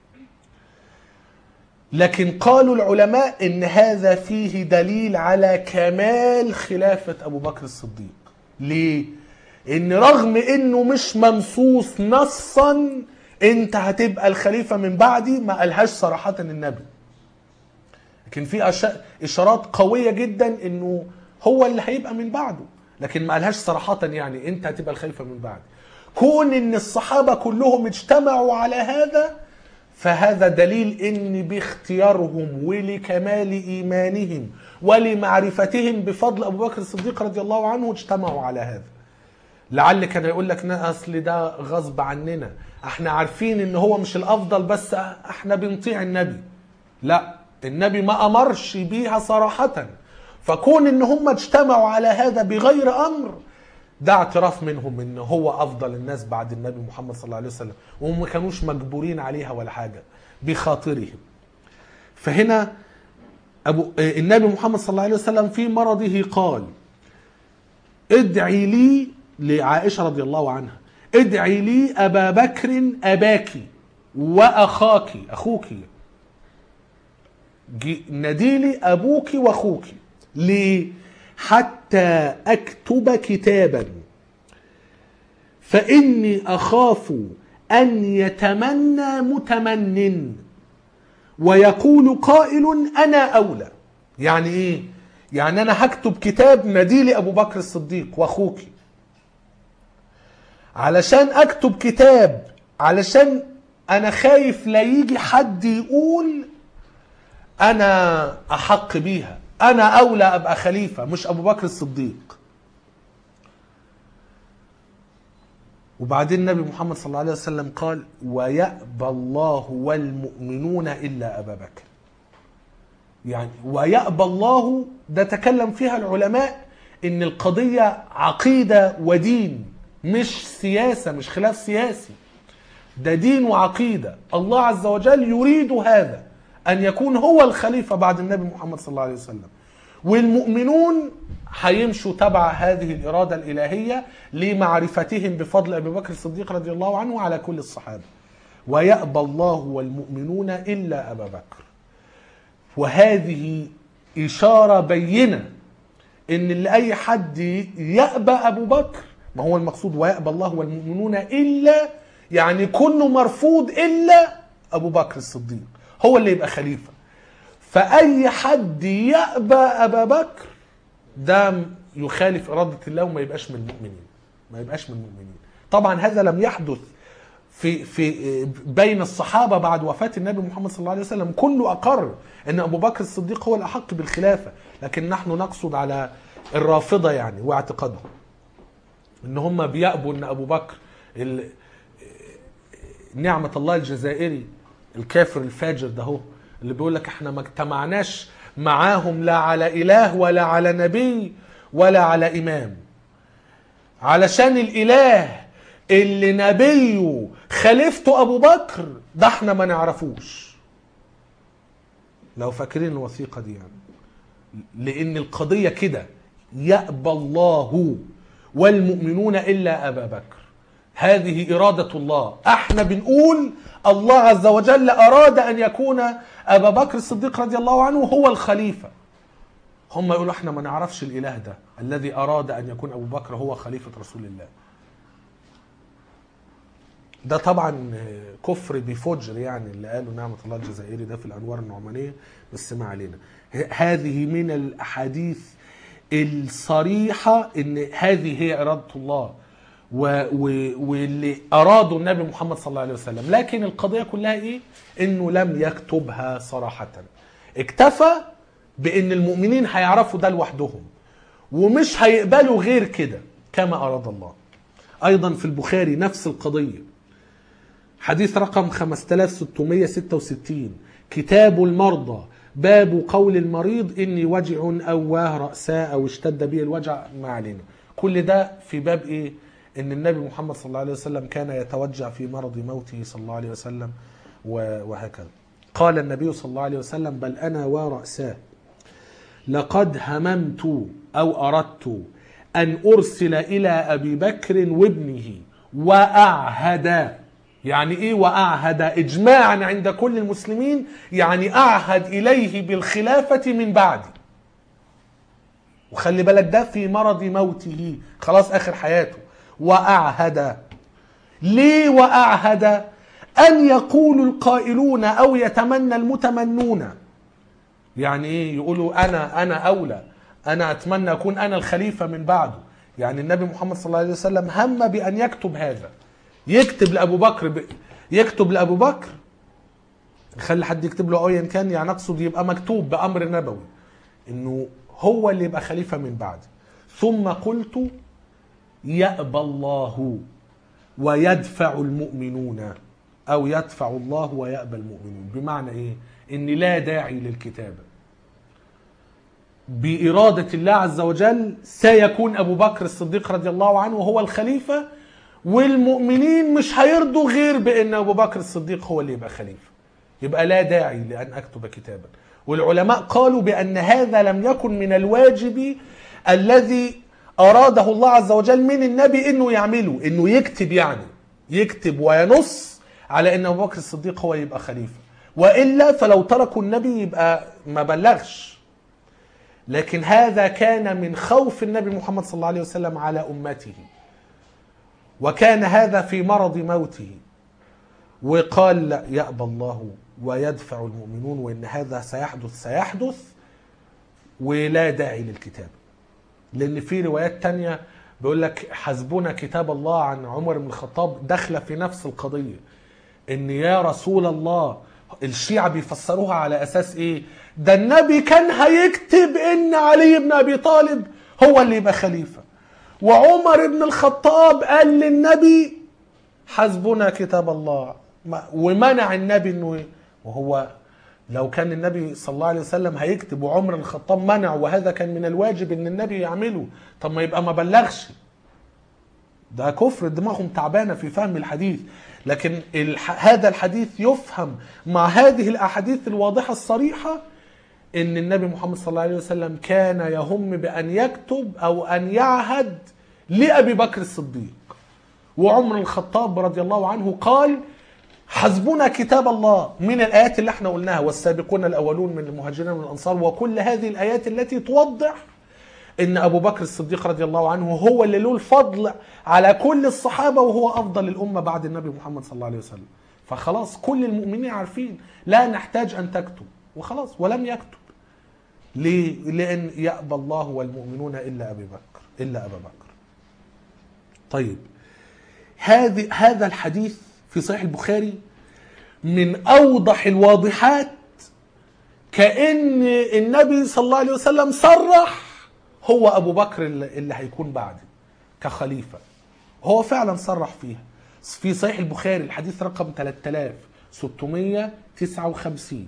لكن قالوا العلماء ان هذا فيه دليل على كمال خلافه ابو بكر الصديق ليه ان رغم انه مش منصوص نصا انت هتبقى الخليفه من بعدي ما قالهاش صراحه النبي لكن في أش- اشارات قويه جدا انه هو اللي هيبقى من بعده لكن ما قالهاش صراحه يعني انت هتبقى الخليفه من بعدي كون ان الصحابه كلهم اجتمعوا على هذا فهذا دليل ان باختيارهم ولكمال ايمانهم ولمعرفتهم بفضل ابو بكر الصديق رضي الله عنه اجتمعوا على هذا لعل كان يقول لك لا اصل ده غصب عننا احنا عارفين ان هو مش الافضل بس احنا بنطيع النبي لا النبي ما امرش بيها صراحه فكون ان هم اجتمعوا على هذا بغير امر ده اعتراف منهم ان هو افضل الناس بعد النبي محمد صلى الله عليه وسلم وهم ما كانوش مجبورين عليها ولا حاجه بخاطرهم فهنا ابو النبي محمد صلى الله عليه وسلم في مرضه قال ادعي لي لعائشه رضي الله عنها ادعي لي ابا بكر اباك واخاك اخوك جي- ناديلي ابوك واخوك ليه حتى اكتب كتابا فاني اخاف ان يتمنى متمن ويقول قائل انا اولى يعني ايه يعني انا هكتب كتاب ناديلي ابو بكر الصديق واخوك علشان اكتب كتاب علشان انا خايف لا يجي حد يقول انا احق بيها انا اولى ابقى خليفه مش ابو بكر الصديق وبعدين النبي محمد صلى الله عليه وسلم قال ويأبى الله والمؤمنون الا ابا بكر يعني ويأبى الله ده تكلم فيها العلماء ان القضيه عقيده ودين مش سياسه مش خلاف سياسي ده دين وعقيدة الله عز وجل يريد هذا أن يكون هو الخليفة بعد النبي محمد صلى الله عليه وسلم والمؤمنون هيمشوا تبع هذه الإرادة الإلهية لمعرفتهم بفضل أبي بكر الصديق رضي الله عنه على كل الصحابة ويأبى الله والمؤمنون إلا أبا بكر وهذه إشارة بينة ان اللي اي حد يأبى ابو بكر ما هو المقصود ويأبى الله والمؤمنون الا يعني كله مرفوض الا ابو بكر الصديق هو اللي يبقى خليفه فاي حد يأبى ابا بكر ده يخالف اراده الله وما يبقاش من المؤمنين ما يبقاش من المؤمنين طبعا هذا لم يحدث في في بين الصحابه بعد وفاه النبي محمد صلى الله عليه وسلم كله اقر ان ابو بكر الصديق هو الاحق بالخلافه لكن نحن نقصد على الرافضه يعني واعتقادهم ان هم بيأبوا ان ابو بكر ال- نعمه الله الجزائري الكافر الفاجر ده هو اللي بيقول لك احنا ما اجتمعناش معاهم لا على اله ولا على نبي ولا على امام علشان الاله اللي نبيه خليفته ابو بكر ده احنا ما نعرفوش لو فاكرين الوثيقه دي يعني لان القضيه كده يأبى الله والمؤمنون الا ابا بكر هذه اراده الله احنا بنقول الله عز وجل اراد ان يكون ابا بكر الصديق رضي الله عنه هو الخليفه هم يقولوا احنا ما نعرفش الاله ده الذي اراد ان يكون ابو بكر هو خليفه رسول الله ده طبعا كفر بفجر يعني اللي قاله نعمة الله الجزائري ده في الأنوار النعمانية بس ما علينا ه- هذه من الأحاديث الصريحة إن هذه هي إرادة الله و و واللي أراده النبي محمد صلى الله عليه وسلم لكن القضية كلها إيه؟ إنه لم يكتبها صراحة اكتفى بإن المؤمنين هيعرفوا ده لوحدهم ومش هيقبلوا غير كده كما أراد الله أيضا في البخاري نفس القضية حديث رقم 5666 كتاب المرضى باب قول المريض اني وجع اواه راساه او اشتد به الوجع ما علينا كل ده في باب ايه ان النبي محمد صلى الله عليه وسلم كان يتوجع في مرض موته صلى الله عليه وسلم و- وهكذا قال النبي صلى الله عليه وسلم بل انا وراساه لقد هممت أو أردت أن أرسل إلى أبي بكر وابنه وأعهد يعني إيه وأعهد إجماعا عند كل المسلمين يعني أعهد إليه بالخلافة من بعدي وخلي بالك ده في مرض موته خلاص آخر حياته وأعهد ليه وأعهد أن يقول القائلون أو يتمنى المتمنون يعني ايه يقولوا انا انا اولى انا اتمنى اكون انا الخليفه من بعده يعني النبي محمد صلى الله عليه وسلم هم بان يكتب هذا يكتب لابو بكر ب... يكتب لابو بكر يخلي حد يكتب له ايا كان يعني اقصد يبقى مكتوب بامر نبوي انه هو اللي يبقى خليفه من بعدي ثم قلت يأبى الله ويدفع المؤمنون او يدفع الله ويأبى المؤمنون بمعنى ايه ان لا داعي للكتابه بإرادة الله عز وجل سيكون أبو بكر الصديق رضي الله عنه هو الخليفة والمؤمنين مش هيرضوا غير بأن أبو بكر الصديق هو اللي يبقى خليفة يبقى لا داعي لأن أكتب كتابا والعلماء قالوا بأن هذا لم يكن من الواجب الذي أراده الله عز وجل من النبي أنه يعمله أنه يكتب يعني يكتب وينص على أن أبو بكر الصديق هو يبقى خليفة وإلا فلو تركوا النبي يبقى ما بلغش لكن هذا كان من خوف النبي محمد صلى الله عليه وسلم على امته وكان هذا في مرض موته وقال لا يأبى الله ويدفع المؤمنون وان هذا سيحدث سيحدث ولا داعي للكتاب لان في روايات تانية بيقول لك حسبنا كتاب الله عن عمر بن الخطاب داخله في نفس القضيه ان يا رسول الله الشيعة بيفسروها على اساس ايه ده النبي كان هيكتب ان علي بن ابي طالب هو اللي يبقى خليفة وعمر بن الخطاب قال للنبي حسبنا كتاب الله ومنع النبي انه وهو لو كان النبي صلى الله عليه وسلم هيكتب وعمر بن الخطاب منع وهذا كان من الواجب ان النبي يعمله طب ما يبقى ما بلغش ده كفر دماغهم تعبانه في فهم الحديث لكن الح... هذا الحديث يفهم مع هذه الاحاديث الواضحه الصريحه ان النبي محمد صلى الله عليه وسلم كان يهم بان يكتب او ان يعهد لابي بكر الصديق وعمر الخطاب رضي الله عنه قال حسبنا كتاب الله من الايات اللي احنا قلناها والسابقون الاولون من المهاجرين والانصار وكل هذه الايات التي توضح ان ابو بكر الصديق رضي الله عنه هو اللي له الفضل على كل الصحابه وهو افضل الامه بعد النبي محمد صلى الله عليه وسلم فخلاص كل المؤمنين عارفين لا نحتاج ان تكتب وخلاص ولم يكتب ليه؟ لان يأبى الله والمؤمنون الا ابي بكر الا ابا بكر طيب هذه هذا الحديث في صحيح البخاري من اوضح الواضحات كان النبي صلى الله عليه وسلم صرح هو ابو بكر اللي هيكون بعدي كخليفه هو فعلا صرح فيها في صحيح البخاري الحديث رقم 3659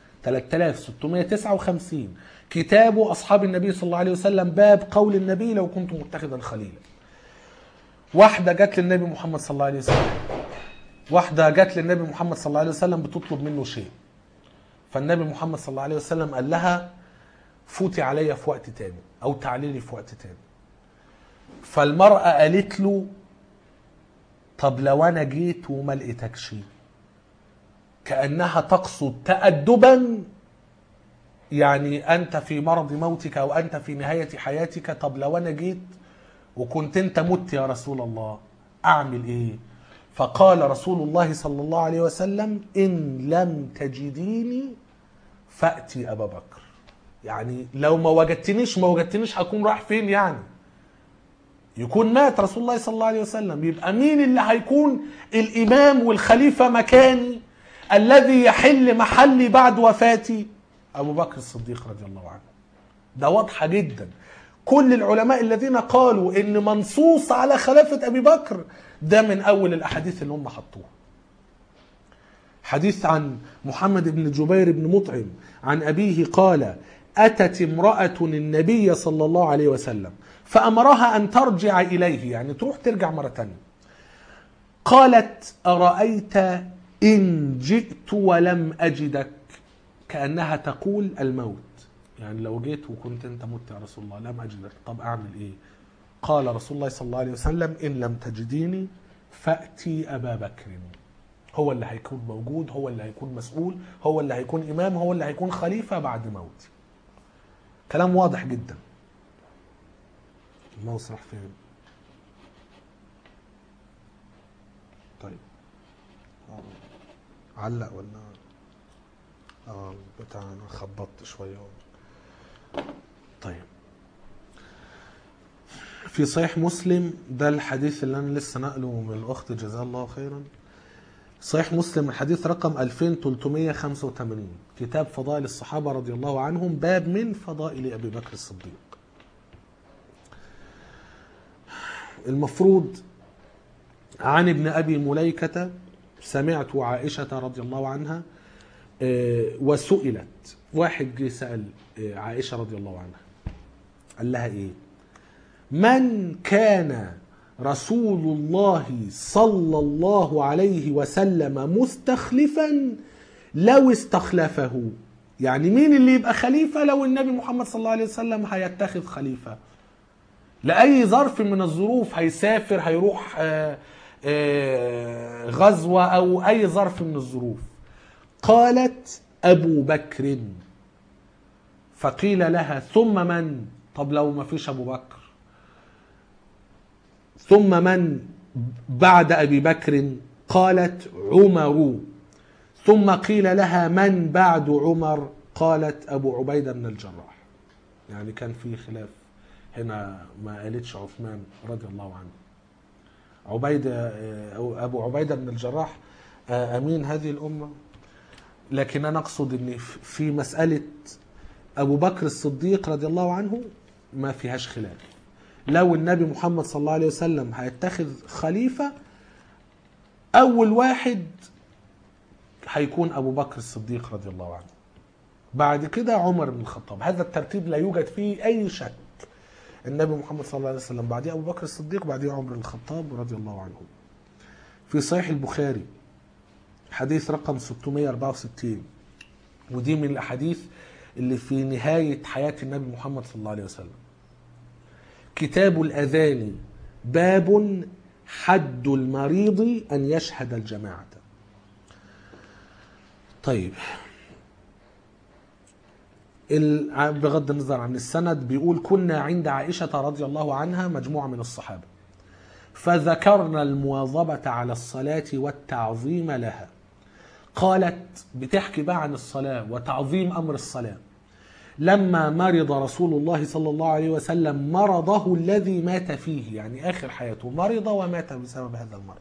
3659 كتاب اصحاب النبي صلى الله عليه وسلم باب قول النبي لو كنت متخذا خليلا واحده جت للنبي محمد صلى الله عليه وسلم واحده جت للنبي محمد صلى الله عليه وسلم بتطلب منه شيء فالنبي محمد صلى الله عليه وسلم قال لها فوتي عليا في وقت تاني او تعالي لي في وقت تاني فالمرأة قالت له طب لو انا جيت وما لقيتكش كأنها تقصد تأدبا يعني انت في مرض موتك او انت في نهاية حياتك طب لو انا جيت وكنت انت مت يا رسول الله اعمل ايه فقال رسول الله صلى الله عليه وسلم ان لم تجديني فأتي ابا بكر يعني لو ما وجدتنيش ما وجدتنيش هكون رايح فين يعني يكون مات رسول الله صلى الله عليه وسلم يبقى مين اللي هيكون الامام والخليفه مكاني الذي يحل محلي بعد وفاتي ابو بكر الصديق رضي الله عنه ده واضحه جدا كل العلماء الذين قالوا ان منصوص على خلافه ابي بكر ده من اول الاحاديث اللي هم حطوها حديث عن محمد بن جبير بن مطعم عن ابيه قال أتت امرأة النبي صلى الله عليه وسلم فأمرها أن ترجع إليه يعني تروح ترجع مرة تانية قالت أرأيت إن جئت ولم أجدك كأنها تقول الموت يعني لو جيت وكنت انت مت يا رسول الله لم اجدك طب اعمل ايه قال رسول الله صلى الله عليه وسلم ان لم تجديني فاتي ابا بكر هو اللي هيكون موجود هو اللي هيكون مسؤول هو اللي هيكون امام هو اللي هيكون خليفه بعد موتي كلام واضح جدا الماوس راح فين طيب آه. علق ولا اه بتاع انا خبطت شويه طيب في صحيح مسلم ده الحديث اللي انا لسه نقله من الاخت جزاها الله خيرا صحيح مسلم الحديث رقم 2385 كتاب فضائل الصحابه رضي الله عنهم باب من فضائل ابي بكر الصديق المفروض عن ابن ابي مليكه سمعت عائشه رضي الله عنها آه، وسئلت واحد جه سال آه، عائشه رضي الله عنها قال لها ايه من كان رسول الله صلى الله عليه وسلم مستخلفا لو استخلفه يعني مين اللي يبقى خليفه لو النبي محمد صلى الله عليه وسلم هيتخذ خليفه لاي ظرف من الظروف هيسافر هيروح آه، آه، غزوه او اي ظرف من الظروف قالت ابو بكر فقيل لها ثم من طب لو ما فيش ابو بكر ثم من بعد ابي بكر قالت عمر ثم قيل لها من بعد عمر قالت ابو عبيده بن الجراح يعني كان في خلاف هنا ما قالتش عثمان رضي الله عنه عبيده أو ابو عبيده بن الجراح آه، امين هذه الامه لكن انا اقصد ان في مساله ابو بكر الصديق رضي الله عنه ما فيهاش خلاف لو النبي محمد صلى الله عليه وسلم هيتخذ خليفه اول واحد هيكون ابو بكر الصديق رضي الله عنه بعد كده عمر بن الخطاب هذا الترتيب لا يوجد فيه اي شك النبي محمد صلى الله عليه وسلم بعديه ابو بكر الصديق بعديه عمر بن الخطاب رضي الله عنه في صحيح البخاري حديث رقم 664 ودي من الاحاديث اللي في نهايه حياه النبي محمد صلى الله عليه وسلم كتاب الاذان باب حد المريض ان يشهد الجماعه طيب ال- بغض النظر عن السند بيقول كنا عند عائشة رضي الله عنها مجموعة من الصحابة فذكرنا المواظبة على الصلاة والتعظيم لها قالت بتحكي بقى عن الصلاة وتعظيم أمر الصلاة لما مرض رسول الله صلى الله عليه وسلم مرضه الذي مات فيه يعني آخر حياته مرض ومات بسبب هذا المرض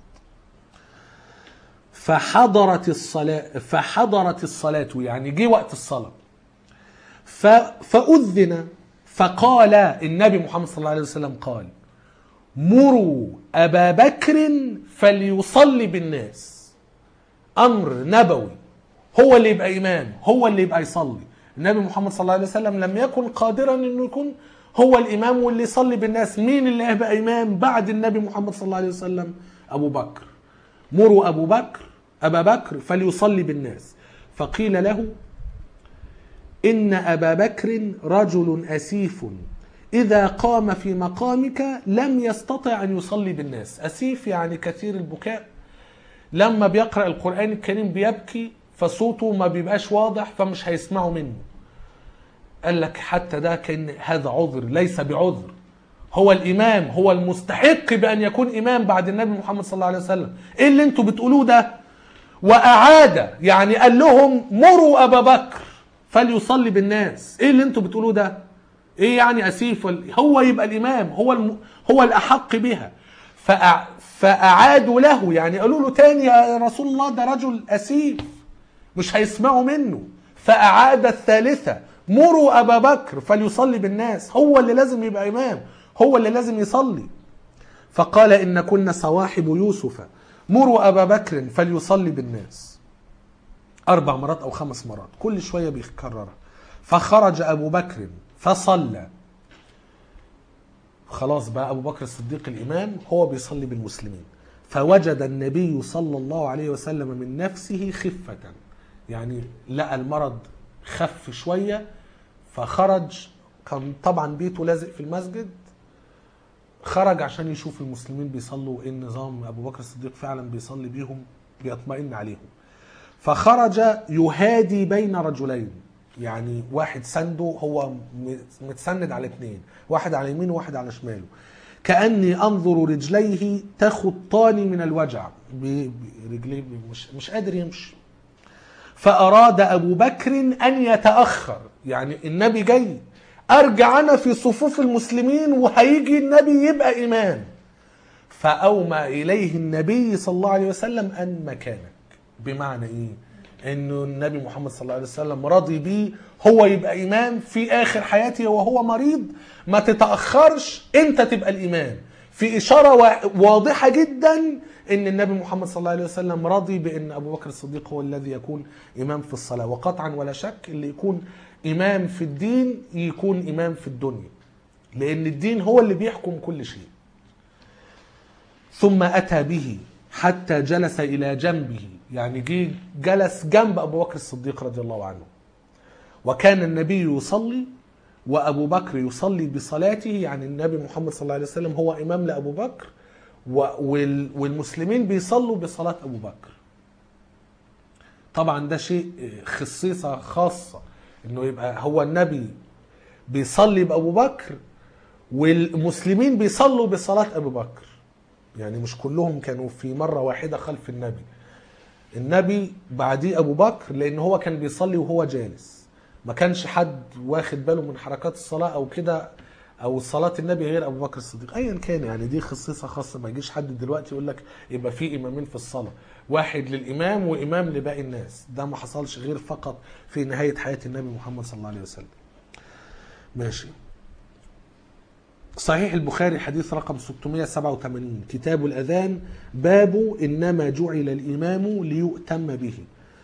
فحضرت الصلاة فحضرت الصلاة يعني جه وقت الصلاة ف... فأذن فقال النبي محمد صلى الله عليه وسلم قال مروا أبا بكر فليصلي بالناس أمر نبوي هو اللي يبقى إمام هو اللي يبقى يصلي النبي محمد صلى الله عليه وسلم لم يكن قادرا أنه يكون هو الإمام واللي يصلي بالناس مين اللي هيبقى إمام بعد النبي محمد صلى الله عليه وسلم أبو بكر مروا أبو بكر أبا بكر فليصلي بالناس فقيل له إن أبا بكر رجل أسيف إذا قام في مقامك لم يستطع أن يصلي بالناس أسيف يعني كثير البكاء لما بيقرأ القرآن الكريم بيبكي فصوته ما بيبقاش واضح فمش هيسمعوا منه قال لك حتى ده كان هذا عذر ليس بعذر هو الإمام هو المستحق بأن يكون إمام بعد النبي محمد صلى الله عليه وسلم إيه اللي انتوا بتقولوه ده وأعاد يعني قال لهم مروا أبا بكر فليصلي بالناس ايه اللي انتوا بتقولوه ده ايه يعني اسيف وال... هو يبقى الامام هو الم... هو الاحق بها فأع... فاعادوا له يعني قالوا له تاني يا رسول الله ده رجل اسيف مش هيسمعوا منه فاعاد الثالثه مروا ابا بكر فليصلي بالناس هو اللي لازم يبقى امام هو اللي لازم يصلي فقال ان كنا صواحب يوسف مروا ابا بكر فليصلي بالناس أربع مرات أو خمس مرات كل شوية بيكررها فخرج أبو بكر فصلى خلاص بقى أبو بكر الصديق الإمام هو بيصلي بالمسلمين فوجد النبي صلى الله عليه وسلم من نفسه خفة يعني لقى المرض خف شوية فخرج كان طبعا بيته لازق في المسجد خرج عشان يشوف المسلمين بيصلوا ايه النظام ابو بكر الصديق فعلا بيصلي بيهم بيطمئن عليهم فخرج يهادي بين رجلين يعني واحد سنده هو م- متسند على اثنين واحد على يمينه وواحد على شماله كاني انظر رجليه تخطان من الوجع ب- برجليه ب- مش مش قادر يمشي فأراد أبو بكر أن يتأخر يعني النبي جاي أرجع أنا في صفوف المسلمين وهيجي النبي يبقى إمام فأومى إليه النبي صلى الله عليه وسلم أن مكانك بمعنى إيه؟ إنه النبي محمد صلى الله عليه وسلم راضي بيه هو يبقى إمام في آخر حياته وهو مريض ما تتأخرش أنت تبقى الإمام في إشارة وا- واضحة جدا ان النبي محمد صلى الله عليه وسلم راضي بان ابو بكر الصديق هو الذي يكون امام في الصلاه وقطعا ولا شك اللي يكون امام في الدين يكون امام في الدنيا لان الدين هو اللي بيحكم كل شيء ثم اتى به حتى جلس الى جنبه يعني جه جلس جنب ابو بكر الصديق رضي الله عنه وكان النبي يصلي وابو بكر يصلي بصلاته يعني النبي محمد صلى الله عليه وسلم هو امام لابو بكر و- وال- والمسلمين بيصلوا بصلاة أبو بكر طبعا ده شيء خصيصة خاصة انه يبقى هو النبي بيصلي بأبو بكر والمسلمين بيصلوا بصلاة أبو بكر يعني مش كلهم كانوا في مرة واحدة خلف النبي النبي بعديه أبو بكر لأن هو كان بيصلي وهو جالس ما كانش حد واخد باله من حركات الصلاة أو كده او صلاه النبي غير ابو بكر الصديق ايا كان يعني دي خصيصه خاصه ما يجيش حد دلوقتي يقول لك يبقى في امامين في الصلاه واحد للامام وامام لباقي الناس ده ما حصلش غير فقط في نهايه حياه النبي محمد صلى الله عليه وسلم ماشي صحيح البخاري حديث رقم 687 كتاب الأذان باب إنما جعل الإمام ليؤتم به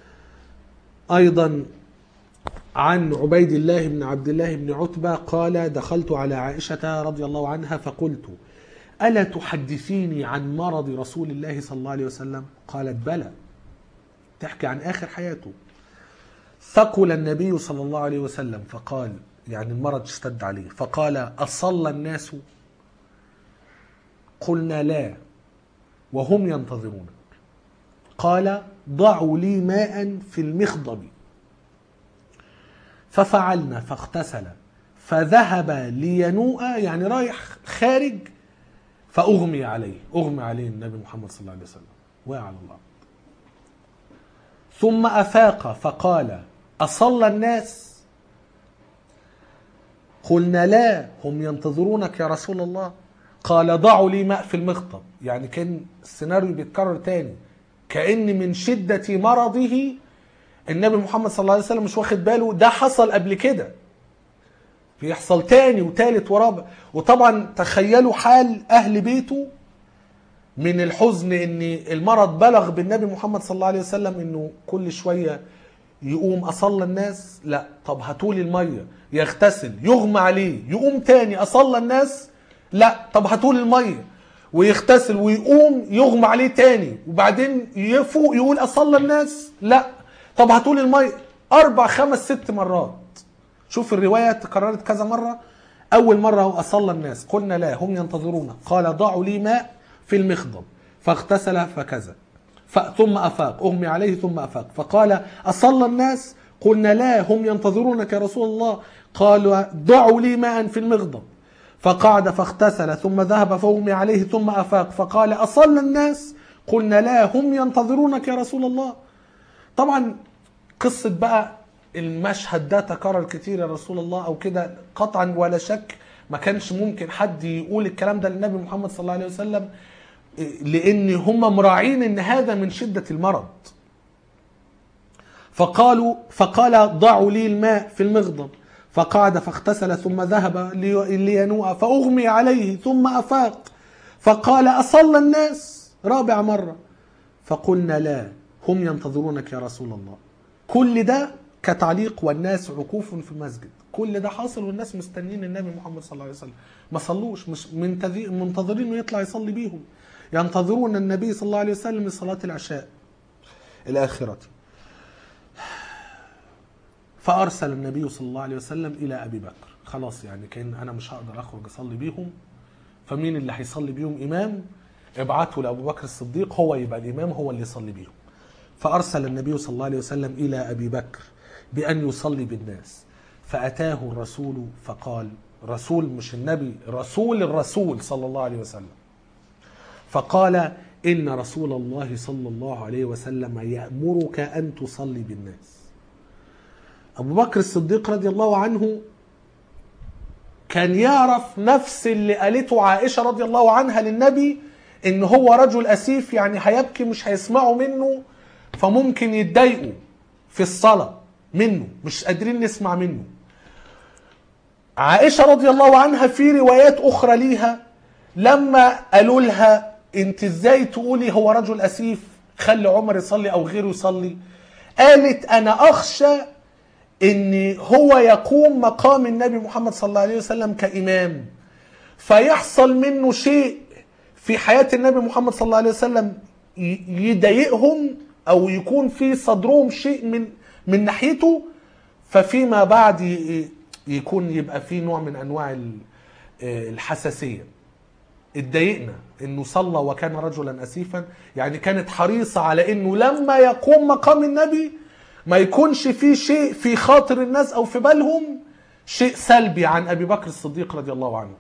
أيضا عن عبيد الله بن عبد الله بن عتبة قال دخلت على عائشة رضي الله عنها فقلت ألا تحدثيني عن مرض رسول الله صلى الله عليه وسلم قالت بلى تحكي عن آخر حياته ثقل النبي صلى الله عليه وسلم فقال يعني المرض اشتد عليه فقال أصلى الناس قلنا لا وهم ينتظرونك قال ضعوا لي ماء في المخضب ففعلنا فاغتسل فذهب لينوء يعني رايح خارج فأغمي عليه أغمي عليه النبي محمد صلى الله عليه وسلم وقع على الأرض ثم أفاق فقال أصلى الناس قلنا لا هم ينتظرونك يا رسول الله قال ضعوا لي ماء في المخطب يعني كان السيناريو بيتكرر تاني كأن من شدة مرضه النبي محمد صلى الله عليه وسلم مش واخد باله ده حصل قبل كده بيحصل تاني وتالت ورابع وطبعا تخيلوا حال اهل بيته من الحزن ان المرض بلغ بالنبي محمد صلى الله عليه وسلم انه كل شويه يقوم اصلى الناس لا طب هاتولي الميه يغتسل يغمى عليه يقوم تاني اصلى الناس لا طب هاتولي الميه ويغتسل ويقوم يغمى عليه تاني وبعدين يفوق يقول اصلى الناس لا طب هاتولي الميه اربع خمس ست مرات شوف الروايه تكررت كذا مره اول مره هو اصلى الناس قلنا لا هم ينتظرون قال ضعوا لي ماء في المخضب فاغتسل فكذا ف- ثم افاق اغمي عليه ثم افاق فقال اصلى الناس قلنا لا هم ينتظرونك يا رسول الله قال ضعوا لي ماء في المغضب فقعد فاغتسل ثم ذهب فاغمي عليه ثم افاق فقال اصلى الناس قلنا لا هم ينتظرونك يا رسول الله طبعا قصة بقى المشهد ده تكرر كتير يا رسول الله او كده قطعا ولا شك ما كانش ممكن حد يقول الكلام ده للنبي محمد صلى الله عليه وسلم لان هم مراعين ان هذا من شدة المرض فقالوا فقال ضعوا لي الماء في المغضب فقعد فاغتسل ثم ذهب لي- لينوء فأغمي عليه ثم أفاق فقال أصلى الناس رابع مرة فقلنا لا هم ينتظرونك يا رسول الله كل ده كتعليق والناس عكوف في المسجد كل ده حاصل والناس مستنيين النبي محمد صلى الله عليه وسلم ما صلوش مش منتظي- منتظرين انه يطلع يصلي بيهم ينتظرون النبي صلى الله عليه وسلم لصلاة العشاء الآخرة فارسل النبي صلى الله عليه وسلم الى ابي بكر خلاص يعني كان انا مش هقدر اخرج اصلي بيهم فمين اللي هيصلي بيهم امام ابعته لابو بكر الصديق هو يبقى الامام هو اللي يصلي بيهم فارسل النبي صلى الله عليه وسلم الى ابي بكر بان يصلي بالناس فاتاه الرسول فقال رسول مش النبي رسول الرسول صلى الله عليه وسلم فقال ان رسول الله صلى الله عليه وسلم يامرك ان تصلي بالناس ابو بكر الصديق رضي الله عنه كان يعرف نفس اللي قالته عائشه رضي الله عنها للنبي ان هو رجل اسيف يعني هيبكي مش هيسمعوا منه فممكن يتضايقوا في الصلاه منه مش قادرين نسمع منه عائشه رضي الله عنها في روايات اخرى ليها لما قالوا لها انت ازاي تقولي هو رجل اسيف خلي عمر يصلي او غيره يصلي قالت انا اخشى ان هو يقوم مقام النبي محمد صلى الله عليه وسلم كامام فيحصل منه شيء في حياه النبي محمد صلى الله عليه وسلم ي- يضايقهم او يكون في صدرهم شيء من من ناحيته ففيما بعد ي- يكون يبقى في نوع من انواع ال- الحساسيه اتضايقنا انه صلى وكان رجلا اسيفا يعني كانت حريصه على انه لما يقوم مقام النبي ما يكونش في شيء في خاطر الناس او في بالهم شيء سلبي عن ابي بكر الصديق رضي الله عنه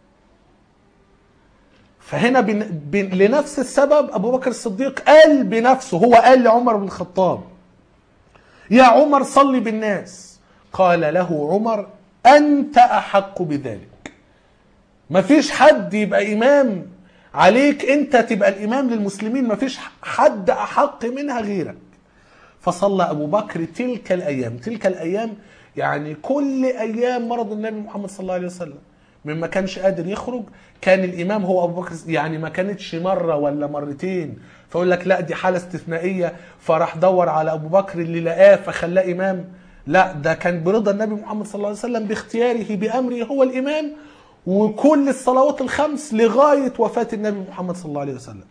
فهنا بن... بن... لنفس السبب ابو بكر الصديق قال بنفسه هو قال لعمر بن الخطاب يا عمر صلي بالناس قال له عمر انت احق بذلك مفيش حد يبقى امام عليك انت تبقى الامام للمسلمين مفيش حد احق منها غيرك فصلى ابو بكر تلك الايام تلك الايام يعني كل ايام مرض النبي محمد صلى الله عليه وسلم مما كانش قادر يخرج كان الامام هو ابو بكر يعني ما كانتش مره ولا مرتين فيقول لك لا دي حاله استثنائيه فراح دور على ابو بكر اللي لقاه فخلاه امام لا ده كان برضا النبي محمد صلى الله عليه وسلم باختياره بامره هو الامام وكل الصلوات الخمس لغايه وفاه النبي محمد صلى الله عليه وسلم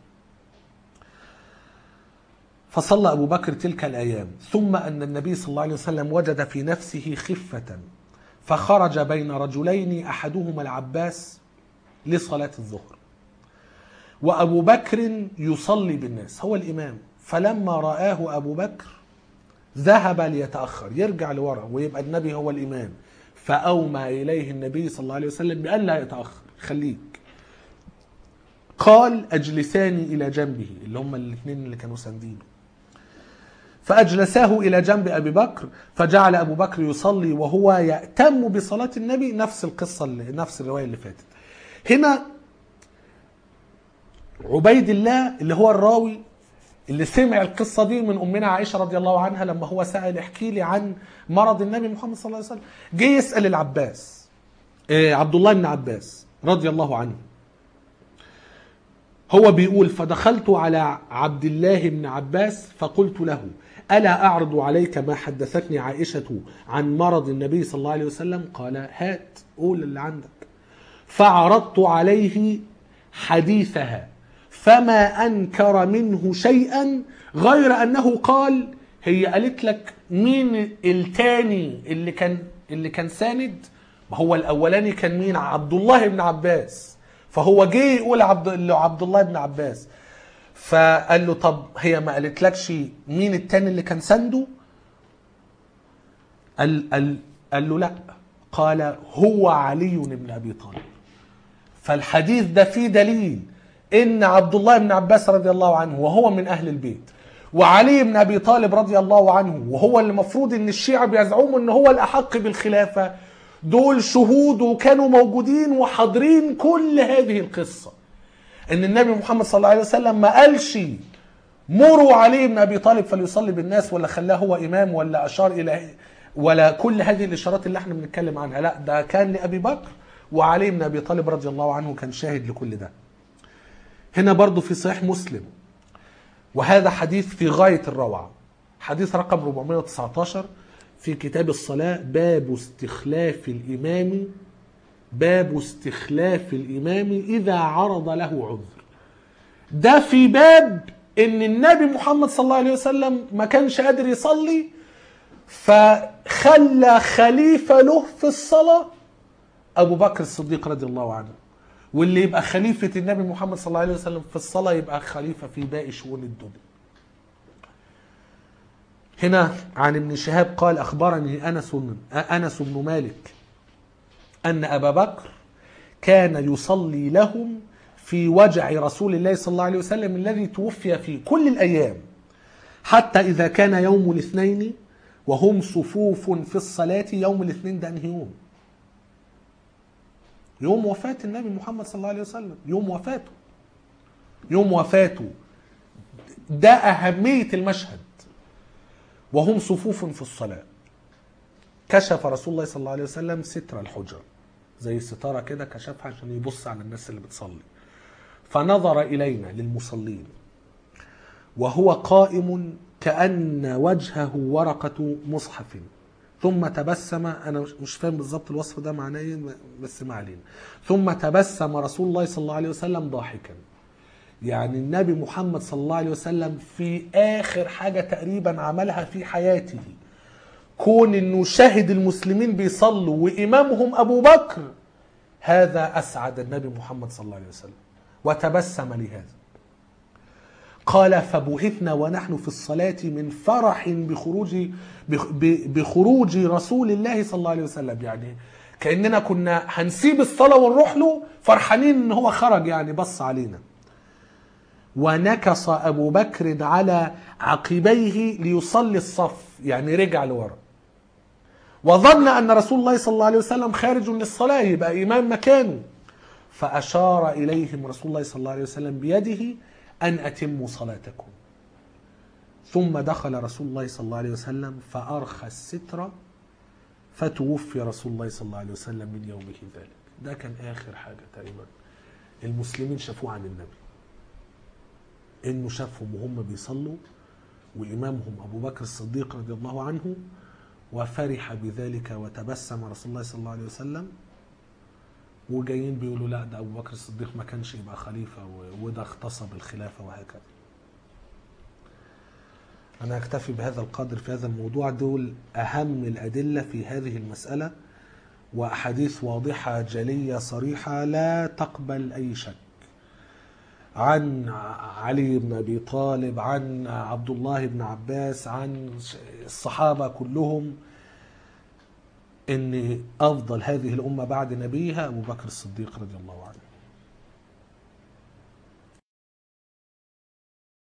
فصلى أبو بكر تلك الأيام ثم أن النبي صلى الله عليه وسلم وجد في نفسه خفة فخرج بين رجلين أحدهما العباس لصلاة الظهر وأبو بكر يصلي بالناس هو الإمام فلما رآه أبو بكر ذهب ليتأخر يرجع لورا ويبقى النبي هو الإمام فأومى إليه النبي صلى الله عليه وسلم بأن لا يتأخر خليك قال أجلساني إلى جنبه اللي هم الاثنين اللي كانوا ساندينه فأجلساه إلى جنب أبي بكر فجعل أبو بكر يصلي وهو يأتم بصلاة النبي نفس القصة اللي نفس الرواية اللي فاتت هنا عبيد الله اللي هو الراوي اللي سمع القصة دي من أمنا عائشة رضي الله عنها لما هو سأل احكي لي عن مرض النبي محمد صلى الله عليه وسلم جه يسأل العباس آه، عبد الله بن عباس رضي الله عنه هو بيقول فدخلت على عبد الله بن عباس فقلت له ألا أعرض عليك ما حدثتني عائشة عن مرض النبي صلى الله عليه وسلم قال هات قول اللي عندك فعرضت عليه حديثها فما أنكر منه شيئا غير أنه قال هي قالت لك مين التاني اللي كان اللي كان ساند ما هو الأولاني كان مين عبد الله بن عباس فهو جه يقول عبد عبد الله بن عباس فقال له طب هي ما قالتلكش مين التاني اللي كان سنده قال, قال, قال له لا قال هو علي بن ابي طالب فالحديث ده فيه دليل ان عبد الله بن عباس رضي الله عنه وهو من اهل البيت وعلي بن ابي طالب رضي الله عنه وهو اللي المفروض ان الشيعة بيزعموا ان هو الاحق بالخلافة دول شهود وكانوا موجودين وحاضرين كل هذه القصة ان النبي محمد صلى الله عليه وسلم ما قالش مروا علي بن ابي طالب فليصلي بالناس ولا خلاه هو امام ولا اشار الى ولا كل هذه الاشارات اللي احنا بنتكلم عنها لا ده كان لابي بكر وعلي بن ابي طالب رضي الله عنه كان شاهد لكل ده هنا برضو في صحيح مسلم وهذا حديث في غاية الروعة حديث رقم 419 في كتاب الصلاة باب استخلاف الإمام باب استخلاف الإمام إذا عرض له عذر ده في باب إن النبي محمد صلى الله عليه وسلم ما كانش قادر يصلي خلى خليفة له في الصلاة أبو بكر الصديق رضي الله عنه واللي يبقى خليفة النبي محمد صلى الله عليه وسلم في الصلاة يبقى خليفة في باقي شؤون الدنيا هنا عن ابن شهاب قال أخبرني أنس أنس بن مالك أن أبا بكر كان يصلي لهم في وجع رسول الله صلى الله عليه وسلم الذي توفي فيه كل الأيام حتى إذا كان يوم الاثنين وهم صفوف في الصلاة يوم الاثنين ده أنهي يوم يوم وفاة النبي محمد صلى الله عليه وسلم يوم وفاته يوم وفاته ده أهمية المشهد وهم صفوف في الصلاة كشف رسول الله صلى الله عليه وسلم ستر الحجرة زي ستارة كده كشفها عشان يبص على الناس اللي بتصلي فنظر إلينا للمصلين وهو قائم كأن وجهه ورقة مصحف ثم تبسم أنا مش فاهم بالظبط الوصف ده معناه إيه بس ما علينا ثم تبسم رسول الله صلى الله عليه وسلم ضاحكا يعني النبي محمد صلى الله عليه وسلم في آخر حاجة تقريبا عملها في حياته كون انه شاهد المسلمين بيصلوا وامامهم ابو بكر هذا اسعد النبي محمد صلى الله عليه وسلم وتبسم لهذا قال فبهتنا ونحن في الصلاة من فرح بخروج بخروج رسول الله صلى الله عليه وسلم يعني كأننا كنا هنسيب الصلاة ونروح له فرحانين ان هو خرج يعني بص علينا ونكص أبو بكر على عقبيه ليصلي الصف يعني رجع لورا وظن أن رسول الله صلى الله عليه وسلم خارج للصلاة يبقى إمام مكانه فأشار إليهم رسول الله صلى الله عليه وسلم بيده أن أتموا صلاتكم ثم دخل رسول الله صلى الله عليه وسلم فأرخى الستر فتوفي رسول الله صلى الله عليه وسلم من يومه ذلك ده كان آخر حاجة تقريبا المسلمين شافوه عن النبي انه شافهم وهم بيصلوا وامامهم ابو بكر الصديق رضي الله عنه وفرح بذلك وتبسم رسول الله صلى الله عليه وسلم وجايين بيقولوا لا ده ابو بكر الصديق ما كانش يبقى خليفه وده اغتصب الخلافه وهكذا. انا اكتفي بهذا القدر في هذا الموضوع دول اهم الادله في هذه المساله واحاديث واضحه جليه صريحه لا تقبل اي شك. عن علي بن ابي طالب عن عبد الله بن عباس عن الصحابه كلهم ان افضل هذه الامه بعد نبيها ابو بكر الصديق رضي الله عنه